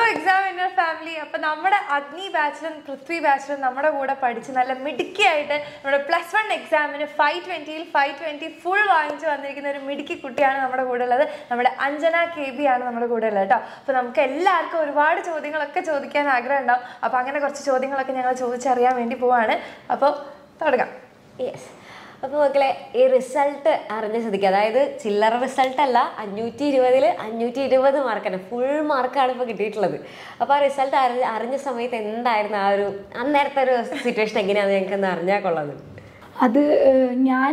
Exam inner family അപ്പൊ നമ്മുടെ അഗ്നി ബാച്ചിലും പൃഥ്വി ബാച്ചിലും നമ്മുടെ കൂടെ പഠിച്ച് നല്ല മിടുക്കിയായിട്ട് നമ്മുടെ പ്ലസ് വൺ എക്സാമിന് ഫൈവ് ട്വന്റിയിൽ ഫൈവ് ട്വന്റി ഫുൾ വാങ്ങിച്ചു വന്നിരിക്കുന്ന ഒരു മിടുക്കി കുട്ടിയാണ് നമ്മുടെ കൂടെ ഉള്ളത് നമ്മുടെ അഞ്ജന കെ ബി ആണ് നമ്മുടെ കൂടെ ഉള്ളത് കേട്ടോ അപ്പൊ നമുക്ക് എല്ലാവർക്കും ഒരുപാട് ചോദ്യങ്ങളൊക്കെ ചോദിക്കാൻ ആഗ്രഹം ഉണ്ടാവും അപ്പൊ അങ്ങനെ കുറച്ച് ചോദ്യങ്ങളൊക്കെ ഞങ്ങൾ ചോദിച്ചറിയാൻ വേണ്ടി പോവാണ് അപ്പോൾ തുടങ്ങാം യെസ് അപ്പോൾ മക്കളെ ഈ റിസൾട്ട് അറിഞ്ഞ സ്ഥിതിക്ക് അതായത് ചില്ലറ റിസൾട്ട് അല്ല അഞ്ഞൂറ്റി ഇരുപതിൽ അഞ്ഞൂറ്റി ഇരുപത് മാർക്കാണ് ഫുൾ മാർക്കാണ് ഇപ്പോൾ കിട്ടിയിട്ടുള്ളത് അപ്പോൾ ആ റിസൾട്ട് അറിഞ്ഞ അറിഞ്ഞ സമയത്ത് എന്തായിരുന്നു ആ ഒരു അന്നേരത്തെ ഒരു സിറ്റുവേഷൻ എങ്ങനെയാണെന്ന് ഞങ്ങൾക്ക് ഒന്ന് അറിഞ്ഞാൽ കൊള്ളത് അത് ഏഹ്, ഞാൻ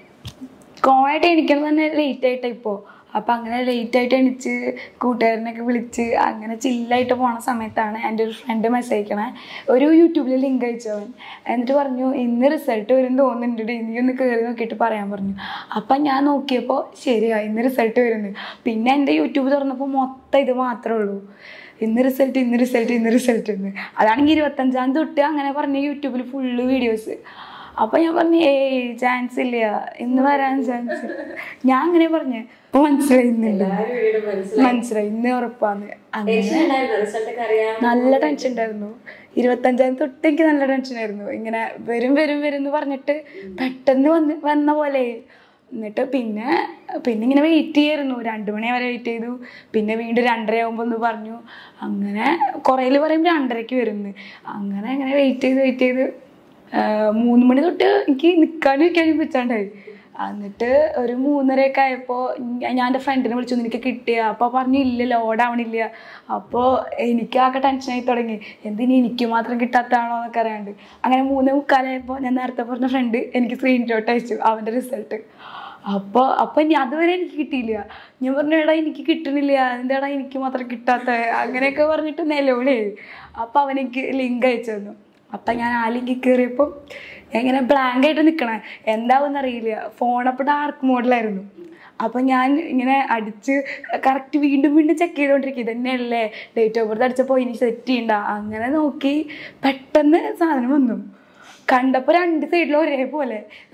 കോണായിട്ട് എണിക്കണം തന്നെ ലേറ്റ് ആയിട്ടാണ് ഇപ്പോൾ അപ്പം അങ്ങനെ ലേറ്റ് ആയിട്ട് എണിച്ച് കൂട്ടുകാരനൊക്കെ വിളിച്ച് അങ്ങനെ ചില്ലായിട്ട് പോണ സമയത്താണ് എൻ്റെ ഒരു ഫ്രണ്ട് മെസ്സേജ് അയക്കണേ ഒരു യൂട്യൂബിൽ ലിങ്ക് അയച്ചവൻ എന്നിട്ട് പറഞ്ഞു ഇന്ന് റിസൾട്ട് വരും തോന്നുന്നുണ്ട് നീ ഒന്ന് കയറി നോക്കിയിട്ട് പറയാൻ പറഞ്ഞു അപ്പം ഞാൻ നോക്കിയപ്പോൾ ശരിയാ ഇന്ന് റിസൾട്ട് വരുന്നു പിന്നെ എൻ്റെ യൂട്യൂബ് തുറന്നപ്പോൾ മൊത്തം ഇത് മാത്രമേ ഉള്ളൂ ഇന്ന് റിസൾട്ട് ഇന്ന് റിസൾട്ട് ഇന്ന് റിസൾട്ട് എന്ന് അതാണെങ്കിൽ ഇരുപത്തഞ്ചാം തൊട്ട് അങ്ങനെ പറഞ്ഞ യൂട്യൂബിൽ ഫുള്ള് വീഡിയോസ് അപ്പൊ ഞാൻ പറഞ്ഞു ഏയ് ചാൻസ് ഇല്ല ഇന്ന് വരാൻ ചാൻസ് ഞാൻ അങ്ങനെ പറഞ്ഞു അപ്പൊ മനസ്സിലായിന്നില്ല മനസ്സിലായി ഇന്ന് ഉറപ്പാന്ന് അങ്ങനെ റിസൾട്ടൊക്കെ അറിയാം നല്ല ടെൻഷൻ ഉണ്ടായിരുന്നു ഇരുപത്തഞ്ചാം തൊട്ട് എനിക്ക് നല്ല ടെൻഷൻ ആയിരുന്നു ഇങ്ങനെ വരും വരും വരും എന്ന് പറഞ്ഞിട്ട് പെട്ടെന്ന് വന്ന് വന്ന പോലെ എന്നിട്ട് പിന്നെ പിന്നെ ഇങ്ങനെ വെയിറ്റ് ചെയ്യായിരുന്നു രണ്ട് മണി വരെ വെയിറ്റ് ചെയ്തു പിന്നെ വീണ്ടും രണ്ടര ആകുമ്പോൾ ഒന്ന് പറഞ്ഞു അങ്ങനെ കുറേയിൽ പറയും രണ്ടരയ്ക്ക് വരുന്നു അങ്ങനെ അങ്ങനെ വെയിറ്റ് ചെയ്ത് വെയിറ്റ് ചെയ്ത് ആ, മൂന്ന് മണി തൊട്ട് എനിക്ക് നിൽക്കാനും ഇരിക്കാനും പറ്റാണ്ടായി എന്നിട്ട് ഒരു മൂന്നരയൊക്കെ ആയപ്പോൾ ഞാൻ എൻ്റെ ഫ്രണ്ടിനെ വിളിച്ചു നിനക്ക് കിട്ടിയ അപ്പോൾ പറഞ്ഞു ഇല്ല ലോഡാവണില്ല അപ്പോൾ എനിക്ക് ആകെ ടെൻഷനായി തുടങ്ങി എന്തിനി എനിക്ക് മാത്രം കിട്ടാത്തതാണോ എന്നൊക്കെ അറിയാണ്ട് അങ്ങനെ മൂന്നേ മുക്കാലായപ്പോൾ ഞാൻ നേരത്തെ പറഞ്ഞ ഫ്രണ്ട് എനിക്ക് സ്ക്രീൻഷോട്ട് അയച്ചു അവൻ്റെ റിസൾട്ട് അപ്പോൾ അപ്പോൾ ഇനി അതുവരെ എനിക്ക് കിട്ടിയില്ല ഞാൻ പറഞ്ഞു എടാ എനിക്ക് കിട്ടണില്ല എന്താടാ എനിക്ക് മാത്രം കിട്ടാത്ത അങ്ങനെയൊക്കെ പറഞ്ഞിട്ട് നിലവിളി അപ്പോൾ അവനെനിക്ക് ലിങ്ക് അയച്ചു തന്നു അപ്പം ഞാൻ ആ ലിങ്കിൽ കയറിയപ്പോൾ ഞാൻ ഇങ്ങനെ ബ്ലാങ്ക് ആയിട്ട് നിൽക്കണേ എന്താവും അറിയില്ല ഫോൺ അപ്പോൾ ഡാർക്ക് മോഡിലായിരുന്നു അപ്പം ഞാൻ ഇങ്ങനെ അടിച്ച് കറക്റ്റ് വീണ്ടും വീണ്ടും ചെക്ക് ചെയ്തുകൊണ്ടിരിക്കും ഇതന്നെയല്ലേ ഡേറ്റ് ഓഫ് ബർത്ത് അടിച്ചപ്പോൾ ഇനി സെറ്റ് ചെയ്യണ്ട അങ്ങനെ നോക്കി പെട്ടെന്ന് സാധനം വന്നു കണ്ടപ്പോൾ രണ്ട് സൈഡിലും ഒരേപോലെ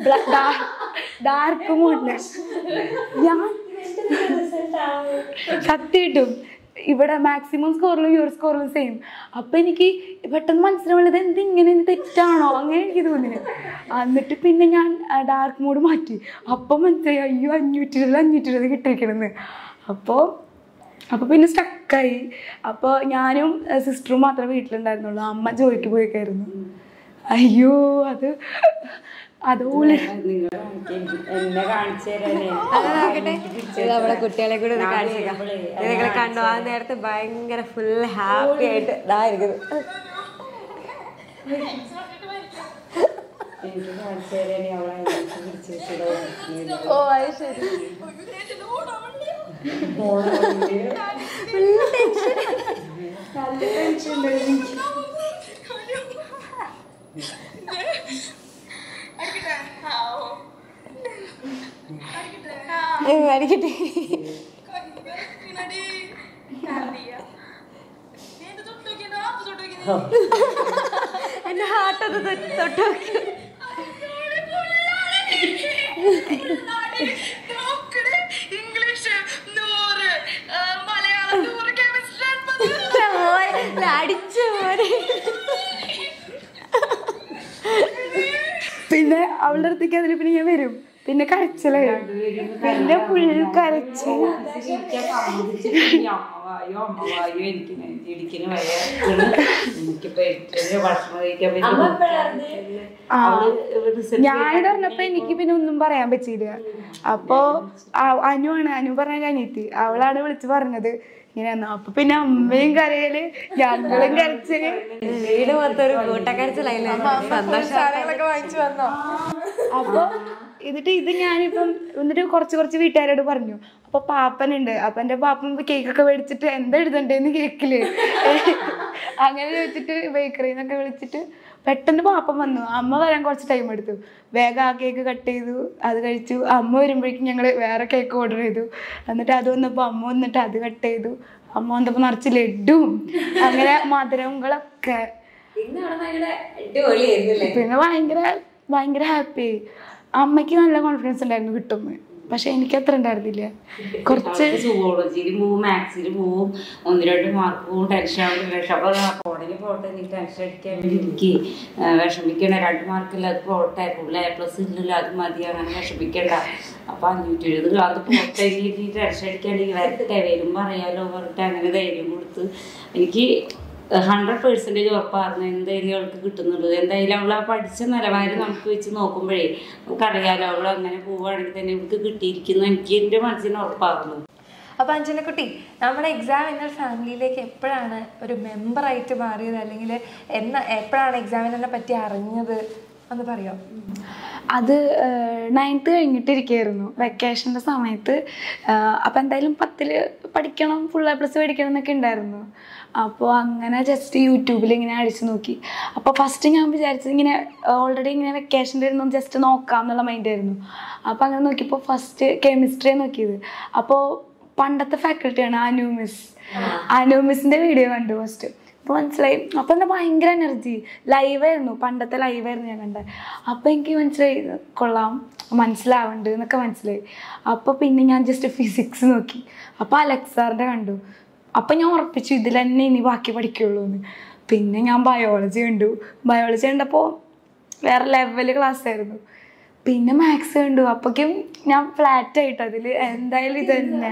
ഡാർക്ക് മോഡില് ഞാൻ സത്യമായിട്ടും ഇവിടെ മാക്സിമം സ്കോറിലും യുവർ സ്കോറിലും സെയിം അപ്പൊ എനിക്ക് പെട്ടെന്ന് മനസ്സിലാവുള്ളത് എന്ത് ഇങ്ങനെ ഇത് തെറ്റാണോ അങ്ങനെ എനിക്ക് തോന്നിയത് എന്നിട്ട് പിന്നെ ഞാൻ ഡാർക്ക് മോഡ് മാറ്റി അപ്പം മനസ്സിലായി അയ്യോ അഞ്ഞൂറ്റി ഇരുപത് അഞ്ഞൂറ്റി ഇരുപത് കിട്ടിയിരിക്കണമെന്ന് അപ്പോൾ അപ്പോൾ പിന്നെ സ്റ്റക്കായി അപ്പോൾ ഞാനും സിസ്റ്ററും മാത്രമേ വീട്ടിലുണ്ടായിരുന്നുള്ളൂ അമ്മ ജോലിക്ക് പോയിക്കായിരുന്നു അയ്യോ അത് അതുപോലെ എന്നെ കാണിച്ചു തരാനേ അത് നോക്കട്ടെ ഇത് നമ്മളെ കുട്ടികളെ കൂടെ ഒന്ന് കാണിച്ചേക്കാം ഇത് നിങ്ങൾ കണ്ടു ആ നേരത്തെ ഭയങ്കര ഫുൾ ഹാപ്പി ആയിട്ട് ഇതായിരിക്കുന്നു എനിക്ക് കാണിച്ചു തരാനേ അവളെ എനിക്ക് പിടിച്ച് വെച്ചിടാ ഓ അത് ശരി അടിക്കട്ടെ എന്റെ ഹാർട്ടൊന്ന് തൊട്ട് നോക്കി ഇംഗ്ലീഷ് നൂറ് ആ, മലയാളം നൂറ് കെമിസ്ട്രി അടിച്ചു മോനെ പിന്നെ അവളുടെ അടുത്തേക്ക് അതിൽ പിന്നെ ഞാൻ വരും പിന്നെ കരച്ചിലായി പിന്നെ ഫുൾ കരച്ച് അമ്മവായോ അമ്മവായോ എനിക്ക് ഇടിക്കുന്ന വയ്യ എനിക്കിപ്പോ ഏറ്റവും ഭക്ഷണം കഴിക്കാൻ പറ്റില്ല ആ ഞാനിവിടെ പറഞ്ഞപ്പോ എനിക്ക് പിന്നെ ഒന്നും പറയാൻ പറ്റിയില്ല അപ്പോ ആ- അനുവാണ് അനു പറഞ്ഞ അനിയത്തി അവളാണ് വിളിച്ച് പറഞ്ഞത് ഇങ്ങനെ അപ്പൊ പിന്നെ അമ്മയും കരയല് ഞങ്ങളും കരച്ചില് വീട് മൊത്തം ഒരു കൂട്ടക്കരച്ചിലായില്ലേ സന്തോഷം സാധനങ്ങളൊക്കെ വാങ്ങിച്ചു വന്നോ അപ്പൊ എന്നിട്ട് ഇത് ഞാനിപ്പം എന്നിട്ട് കുറച്ച് കുറച്ച് വീട്ടുകാരോട് പറഞ്ഞു അപ്പൊ പാപ്പനുണ്ട് അപ്പൊ എന്റെ പാപ്പൻ കേക്കൊക്കെ മേടിച്ചിട്ട് എന്താ എഴുതണ്ടേന്ന് കേക്കില് അങ്ങനെ ചോദിച്ചിട്ട് ബേക്കറിയിൽ നിന്നൊക്കെ വിളിച്ചിട്ട് പെട്ടെന്ന് പാപ്പൻ വന്നു അമ്മ വരാൻ കുറച്ച് ടൈം എടുത്തു വേഗം ആ കേക്ക് കട്ട് ചെയ്തു അത് കഴിച്ചു അമ്മ വരുമ്പോഴേക്കും ഞങ്ങൾ വേറെ കേക്ക് ഓർഡർ ചെയ്തു എന്നിട്ട് അത് വന്നപ്പോൾ അമ്മ വന്നിട്ട് അത് കട്ട് ചെയ്തു അമ്മ വന്നപ്പോൾ നിറച്ച് ലഡുവും അങ്ങനെ മധുരങ്ങളൊക്കെ ഇന്ന് അവിടെ ഭയങ്കര അടിപൊളിയായിരുന്നില്ലേ പിന്നെ ഭയങ്കര ഭയങ്കര ഹാപ്പി അമ്മയ്ക്ക് നല്ല കോൺഫിഡൻസ് ഉണ്ടായിരുന്നു കിട്ടുമ്പോൾ പക്ഷെ എനിക്ക് അത്ര ഉണ്ടായിരുന്നില്ല കുറച്ച് സുവോളജിയിൽ പോവും മാത്സിൽ പോവും ഒന്ന് രണ്ട് മാർക്ക് പോവും ടെൻഷൻ ആവും വിഷം അപ്പൊ കോടതി പോട്ടെ നീ ടെൻഷൻ അടിക്കാൻ വേണ്ടി എനിക്ക് വിഷമിക്കണ രണ്ട് മാർക്കില്ല അത് പോട്ടെ ഫുൾ എ പ്ലസ് ഇല്ലല്ലോ അത് മതി അങ്ങനെ വിഷമിക്കണ്ട അപ്പൊ അഞ്ഞൂറ്റി എഴുപത് അത് പോട്ടെ നീ നീ ടെൻഷൻ അടിക്കാണ്ടെങ്കിൽ വരട്ടെ വരുമ്പോ അറിയാലോ പറഞ്ഞിട്ട് അങ്ങനെ ധൈര്യം കൊടുത്ത് എനിക്ക് ഹൺഡ്രഡ് പെർസെൻറ്റേജ് ഉറപ്പായിരുന്നു എന്തായാലും അവൾക്ക് കിട്ടുന്നുള്ളത് എന്തായാലും അവൾ ആ പഠിച്ച നിലവാരം നമുക്ക് വെച്ച് നോക്കുമ്പോഴേ നമുക്കറിയാലോ അവൾ അങ്ങനെ പോവുകയാണെങ്കിൽ തന്നെ ഇവൾക്ക് കിട്ടിയിരിക്കുന്നു എനിക്ക് എൻ്റെ മനസ്സിന് ഉറപ്പാകുന്നു അപ്പൊ അഞ്ജനക്കുട്ടി നമ്മുടെ എക്സാം എന്ന ഫാമിലിയിലേക്ക് എപ്പോഴാണ് ഒരു മെമ്പറായിട്ട് മാറിയത് അല്ലെങ്കിൽ എന്ന എപ്പോഴാണ് എക്സാമിനെ പറ്റി അറിഞ്ഞത് ഒന്ന് പറയോ അത് നയൻത്ത് കഴിഞ്ഞിട്ടിരിക്കുകയായിരുന്നു വെക്കേഷൻ്റെ സമയത്ത് അപ്പം എന്തായാലും പത്തിൽ പഠിക്കണം ഫുൾ എ പ്ലസ് പഠിക്കണം എന്നൊക്കെ ഉണ്ടായിരുന്നു അപ്പോൾ അങ്ങനെ ജസ്റ്റ് യൂട്യൂബിൽ ഇങ്ങനെ അടിച്ചു നോക്കി അപ്പോൾ ഫസ്റ്റ് ഞാൻ വിചാരിച്ചത് ഇങ്ങനെ ഓൾറെഡി ഇങ്ങനെ വെക്കേഷൻ്റെ ഇരുന്നു ജസ്റ്റ് നോക്കാം എന്നുള്ള മൈൻഡായിരുന്നു അപ്പോൾ അങ്ങനെ നോക്കിയപ്പോൾ ഫസ്റ്റ് കെമിസ്ട്രി നോക്കിയത് അപ്പോൾ പണ്ടത്തെ ഫാക്കൽറ്റിയാണ് അനു മിസ് അനു മിസ്സിൻ്റെ വീഡിയോ കണ്ടു ഫസ്റ്റ് അപ്പോൾ മനസ്സിലായി അപ്പോൾ എന്താ ഭയങ്കര എനർജി ലൈവായിരുന്നു പണ്ടത്തെ ലൈവായിരുന്നു ഞാൻ കണ്ടത് അപ്പോൾ എനിക്ക് മനസ്സിലായി ഇത് കൊള്ളാം മനസ്സിലാവുന്നുണ്ട് എന്നൊക്കെ മനസ്സിലായി അപ്പോൾ പിന്നെ ഞാൻ ജസ്റ്റ് ഫിസിക്സ് നോക്കി അപ്പോൾ അലക്സാറിൻ്റെ കണ്ടു അപ്പം ഞാൻ ഉറപ്പിച്ചു ഇതിൽ തന്നെ ഇനി ബാക്കി പഠിക്കുള്ളൂ എന്ന് പിന്നെ ഞാൻ ബയോളജി കണ്ടു ബയോളജി കണ്ടപ്പോൾ വേറെ ലെവൽ ക്ലാസ് ആയിരുന്നു പിന്നെ മാത്സ് കണ്ടു അപ്പോഴേക്കും ഞാൻ ഫ്ലാറ്റ് ആയിട്ട് അതിൽ എന്തായാലും ഇത് തന്നെ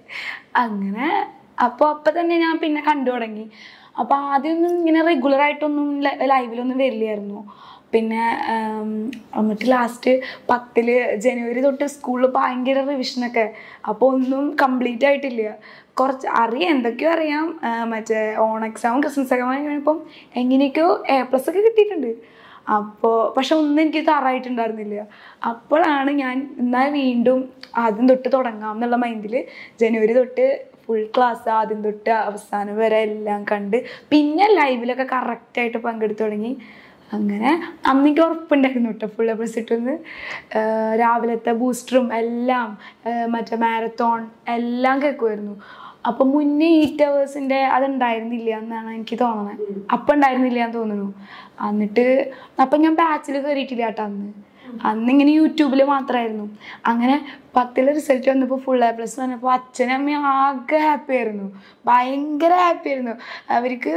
അങ്ങനെ അപ്പോൾ അപ്പം തന്നെ ഞാൻ പിന്നെ കണ്ടു തുടങ്ങി അപ്പോൾ ആദ്യമൊന്നും ഇങ്ങനെ റെഗുലർ ആയിട്ടൊന്നും ലൈവിലൊന്നും വരില്ലായിരുന്നു പിന്നെ ഉം, എന്നിട്ട് ലാസ്റ്റ് പത്തില് ജനുവരി തൊട്ട് സ്കൂളിൽ ഭയങ്കര റിവിഷനൊക്കെ അപ്പോൾ ഒന്നും കംപ്ലീറ്റ് ആയിട്ടില്ല കുറച്ച് അറിയാം എന്തൊക്കെയോ അറിയാം ആ, മറ്റേ ഓൺ എക്സാമും ക്രിസ്മസ് എക്സാമും കഴിഞ്ഞപ്പം എങ്ങനെയൊക്കെയോ എ പ്ലസ് ഒക്കെ കിട്ടിയിട്ടുണ്ട് അപ്പോൾ പക്ഷെ ഒന്നും എനിക്ക് തറായിട്ടുണ്ടായിരുന്നില്ല അപ്പോഴാണ് ഞാൻ എന്നാൽ വീണ്ടും ആദ്യം തൊട്ട് തുടങ്ങാം എന്നുള്ള മൈൻഡിൽ ജനുവരി തൊട്ട് ഫുൾ ക്ലാസ് ആദ്യം തൊട്ട് അവസാനം വരെ എല്ലാം കണ്ട് പിന്നെ ലൈവിലൊക്കെ കറക്റ്റായിട്ട് പങ്കെടുത്തു തുടങ്ങി അങ്ങനെ അന്ന് എനിക്ക് ഉറപ്പുണ്ടായിരുന്നു കേട്ടോ ഫുൾ പ്ലസ് കിട്ടുമെന്ന് രാവിലത്തെ ബൂസ്റ്ററും എല്ലാം ആ, മറ്റേ മാരത്തോൺ എല്ലാം കേൾക്കുമായിരുന്നു അപ്പം മുന്നേ എയ്റ്റ് അവേഴ്സിൻ്റെ അതുണ്ടായിരുന്നില്ല എന്നാണ് എനിക്ക് തോന്നുന്നത് അപ്പം ഉണ്ടായിരുന്നില്ല എന്ന് തോന്നുന്നു എന്നിട്ട് അപ്പം ഞാൻ ബാച്ചിൽ കയറിയിട്ടില്ല കേട്ടോ അന്ന് അന്ന് ഇങ്ങനെ യൂട്യൂബിൽ മാത്രമായിരുന്നു അങ്ങനെ പത്തിലെ റിസൾട്ട് വന്നപ്പോൾ ഫുൾ എ പ്ലസ് വന്നപ്പോൾ അച്ഛനും അമ്മയും ആകെ ഹാപ്പി ആയിരുന്നു ഭയങ്കര ഹാപ്പി ആയിരുന്നു അവർക്ക്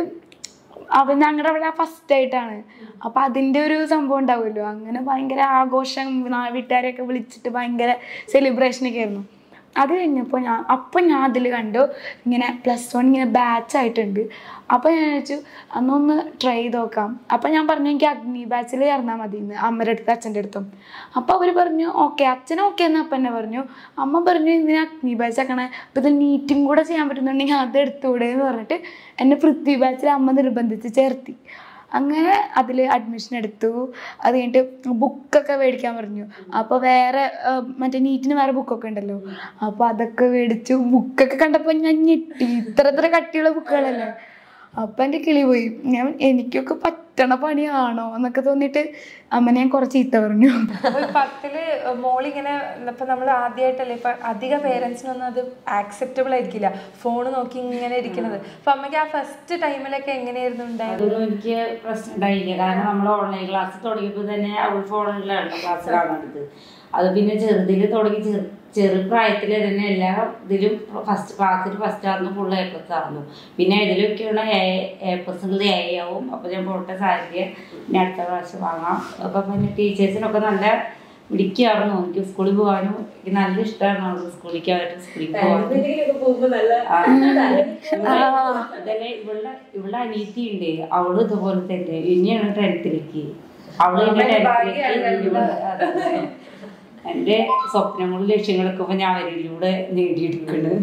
അവൻ ഞങ്ങളുടെ അവിടെ ഫസ്റ്റ് ആയിട്ടാണ് അപ്പൊ അതിന്റെ ഒരു സംഭവം ഉണ്ടാവുമല്ലോ അങ്ങനെ ഭയങ്കര ആഘോഷം നാ- വീട്ടുകാരെയൊക്കെ വിളിച്ചിട്ട് ഭയങ്കര സെലിബ്രേഷൻ ഒക്കെ ആയിരുന്നു അത് കഴിഞ്ഞപ്പോൾ ഞാൻ അപ്പം ഞാൻ അതിൽ കണ്ടു ഇങ്ങനെ പ്ലസ് വൺ ഇങ്ങനെ ബാച്ച് ആയിട്ടുണ്ട് അപ്പം ഞാൻ വിചാരിച്ചു അന്നൊന്ന് ട്രൈ ചെയ്ത് നോക്കാം അപ്പം ഞാൻ പറഞ്ഞു എനിക്ക് അഗ്നി ബാച്ചിൽ ചേർന്നാൽ മതി എന്ന് അമ്മയുടെ അടുത്ത് അച്ഛൻ്റെ അടുത്തും അപ്പോൾ അവർ പറഞ്ഞു ഓക്കെ അച്ഛൻ ഓക്കെ എന്ന് അപ്പം എന്നെ പറഞ്ഞു അമ്മ പറഞ്ഞു ഇതിന് അഗ്നി ബാച്ച് ആക്കണേ അപ്പം ഇത് നീറ്റും കൂടെ ചെയ്യാൻ പറ്റുന്നുണ്ടെങ്കിൽ അത് എടുത്തുകൂടെ എന്ന് പറഞ്ഞിട്ട് എന്നെ പൃഥ്വി ബാച്ചിൽ അമ്മ നിർബന്ധിച്ച് ചേർത്തി അങ്ങനെ അതിൽ അഡ്മിഷൻ എടുത്തു അത് കഴിഞ്ഞിട്ട് ബുക്കൊക്കെ മേടിക്കാൻ പറഞ്ഞു അപ്പോൾ വേറെ ആ, മറ്റേ നീറ്റിന് വേറെ ബുക്കൊക്കെ ഉണ്ടല്ലോ അപ്പോൾ അതൊക്കെ മേടിച്ചു ബുക്കൊക്കെ കണ്ടപ്പോൾ ഞാൻ ഞെട്ടി ഇത്ര ഇത്ര കട്ടിയുള്ള ബുക്കുകളല്ലേ അപ്പം എൻ്റെ കിളി പോയി ഞാൻ എനിക്കൊക്കെ പറ്റണ പണിയാണോ എന്നൊക്കെ തോന്നിയിട്ട് അമ്മനെ ഞാൻ കുറച്ച് ചീത്ത പറഞ്ഞു അപ്പൊ ഈ പത്തില് മോളിങ്ങനെ ഇപ്പൊ നമ്മൾ ആദ്യമായിട്ടല്ലേ ഇപ്പൊ അധിക പേരൻസിനൊന്നും അത് ആക്സെപ്റ്റബിൾ ആയിരിക്കില്ല ഫോൺ നോക്കി ഇങ്ങനെ ഇരിക്കുന്നത് അപ്പൊ അമ്മയ്ക്ക് ആ ഫസ്റ്റ് ടൈമിലൊക്കെ എങ്ങനെയായിരുന്നു ഉണ്ടായത് അതൊന്നും എനിക്ക് പ്രശ്നം ഉണ്ടായില്ല കാരണം നമ്മൾ ഓൺലൈൻ ക്ലാസ് തുടങ്ങിയപ്പോൾ തന്നെ അവൾ ഫോണിലാണ് ക്ലാസ് കാണുന്നത് അത് പിന്നെ ചെറുതിൽ തുടങ്ങി ചെറു ചെറുപ്രായത്തിൽ തന്നെ എല്ലാ ഇതിലും ഫസ്റ്റ് ക്ലാസ്സിൽ ഫസ്റ്റ് ആയിരുന്നു ഫുൾ എ പ്ലസ് ആയിരുന്നു പിന്നെ ഇതിലൊക്കെയുള്ള എ എ പ്ലസ് ഉള്ളത് എ ആവും അപ്പോൾ ഞാൻ പോട്ടെ സാരിക്ക് ഇനി അടുത്ത പ്രാവശ്യം വാങ്ങാം അപ്പം പിന്നെ ടീച്ചേഴ്സിനൊക്കെ നല്ല പിടിക്കായിരുന്നു എനിക്ക് സ്കൂളിൽ പോകാനും എനിക്ക് നല്ല ഇഷ്ടമായിരുന്നു അവൾക്ക് സ്കൂളിലേക്ക് അവരുടെ സ്കൂളിൽ പോകാൻ അതല്ലേ ഇവളുടെ ഇവളുടെ അനീതി ഉണ്ട് അവള് ഇതുപോലെ തന്നെ ഇനിയാണ് ടെൻത്തിലേക്ക് അവള് ഇനി ടെൻത്തിലേക്ക് എന്റെ സ്വപ്നങ്ങളും ലക്ഷ്യങ്ങളൊക്കെ ഇപ്പൊ ഞാൻ അവരിലൂടെ നേടിയെടുക്കുന്നു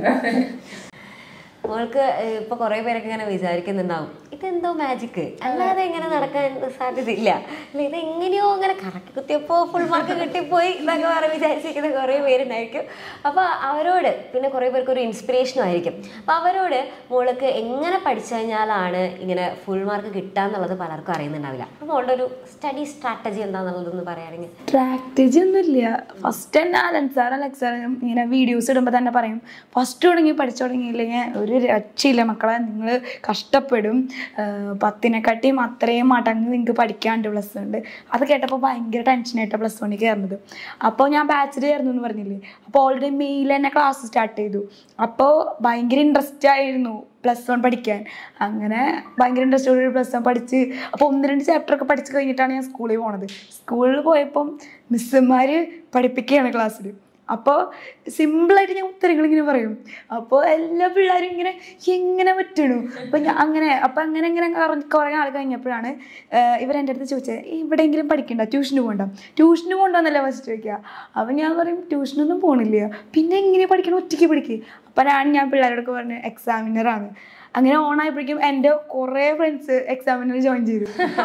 മോൾക്ക് ഏഹ്, ഇപ്പൊ കുറെ പേരൊക്കെ ഇങ്ങനെ വിചാരിക്കുന്നുണ്ടാവും ഇതെന്തോ മാജിക്ക് അല്ലാതെ ഇങ്ങനെ നടക്കാൻ സാധ്യതയില്ല അല്ല ഇത് എങ്ങനെയോ ഇങ്ങനെ കറക്കി കുത്തിയപ്പോ ഫുൾ മാർക്ക് കിട്ടിപ്പോയി എന്നൊക്കെ പറഞ്ഞ് വിചാരിച്ചിരിക്കുന്ന കുറെ പേരുണ്ടായിരിക്കും അപ്പൊ അവരോട് പിന്നെ കുറെ പേർക്ക് ഒരു ഇൻസ്പിറേഷനും ആയിരിക്കും അപ്പൊ അവരോട് മോൾക്ക് എങ്ങനെ പഠിച്ചു കഴിഞ്ഞാലാണ് ഇങ്ങനെ ഫുൾ മാർക്ക് കിട്ടാന്നുള്ളത് പലർക്കും അറിയുന്നുണ്ടാവില്ല അപ്പൊ മോളുടെ ഒരു സ്റ്റഡി സ്ട്രാറ്റജി എന്താണെന്നുള്ളതൊന്ന് പറയുകയാണെങ്കിൽ സ്ട്രാറ്റജി ഒന്നുമില്ല ഫസ്റ്റ് തന്നെ അലൻസാർ അലക്സാർ ഇങ്ങനെ വീഡിയോസ് ഇടുമ്പോൾ തന്നെ പറയും ഫസ്റ്റ് തുടങ്ങി പഠിച്ചു തുടങ്ങിയില്ലെങ്കിൽ ഒരു രക്ഷയില്ല മക്കളെ നിങ്ങൾ കഷ്ടപ്പെടും പത്തിനെക്കാട്ടിയും അത്രയും മടങ്ങ് നിങ്ങൾക്ക് പഠിക്കാണ്ട് പ്ലസ് ഉണ്ട് അത് കേട്ടപ്പോൾ ഭയങ്കര ടെൻഷനായിട്ടാണ് പ്ലസ് വണ്ണിൽ കയറുന്നത് അപ്പോൾ ഞാൻ ബാച്ചിൽ ചേർന്നു എന്ന് പറഞ്ഞില്ലേ അപ്പോൾ ഓൾറെഡി മെയിൽ തന്നെ ക്ലാസ് സ്റ്റാർട്ട് ചെയ്തു അപ്പോൾ ഭയങ്കര ഇൻട്രസ്റ്റ് ആയിരുന്നു പ്ലസ് വൺ പഠിക്കാൻ അങ്ങനെ ഭയങ്കര ഇൻട്രസ്റ്റോട് പ്ലസ് വൺ പഠിച്ച് അപ്പോൾ ഒന്ന് രണ്ട് ചാപ്റ്റർ ഒക്കെ പഠിച്ച് കഴിഞ്ഞിട്ടാണ് ഞാൻ സ്കൂളിൽ പോണത് സ്കൂളിൽ പോയപ്പം മിസ്സുമാർ പഠിപ്പിക്കുകയാണ് ക്ലാസ്സിൽ അപ്പോൾ സിമ്പിളായിട്ട് ഞാൻ ഉത്തരങ്ങൾ ഇങ്ങനെ പറയും അപ്പോൾ എല്ലാ പിള്ളേരും ഇങ്ങനെ എങ്ങനെ പറ്റണു അപ്പം ഞാൻ അങ്ങനെ അപ്പം അങ്ങനെ ഇങ്ങനെ കുറ- കുറേ ആൾ കഴിഞ്ഞപ്പോഴാണ് ഇവരെൻ്റെ അടുത്ത് ചോദിച്ചത് എവിടെയെങ്കിലും പഠിക്കണ്ട ട്യൂഷന് പോകണ്ട ട്യൂഷന് പോകണ്ടെന്നല്ല ഫസ്റ്റ് ചോദിക്കുക അപ്പം ഞാൻ പറയും ട്യൂഷനൊന്നും പോകണില്ല പിന്നെ എങ്ങനെ പഠിക്കണം ഒറ്റയ്ക്ക് പഠിക്കുക അപ്പം ഞാൻ ഞാൻ പിള്ളേരോടൊക്കെ പറഞ്ഞു എക്സാമിനറാണ് അങ്ങനെ ഓണായപ്പോഴേക്കും എൻ്റെ കുറേ ഫ്രണ്ട്സ് എക്സാമിനർ ജോയിൻ ചെയ്തു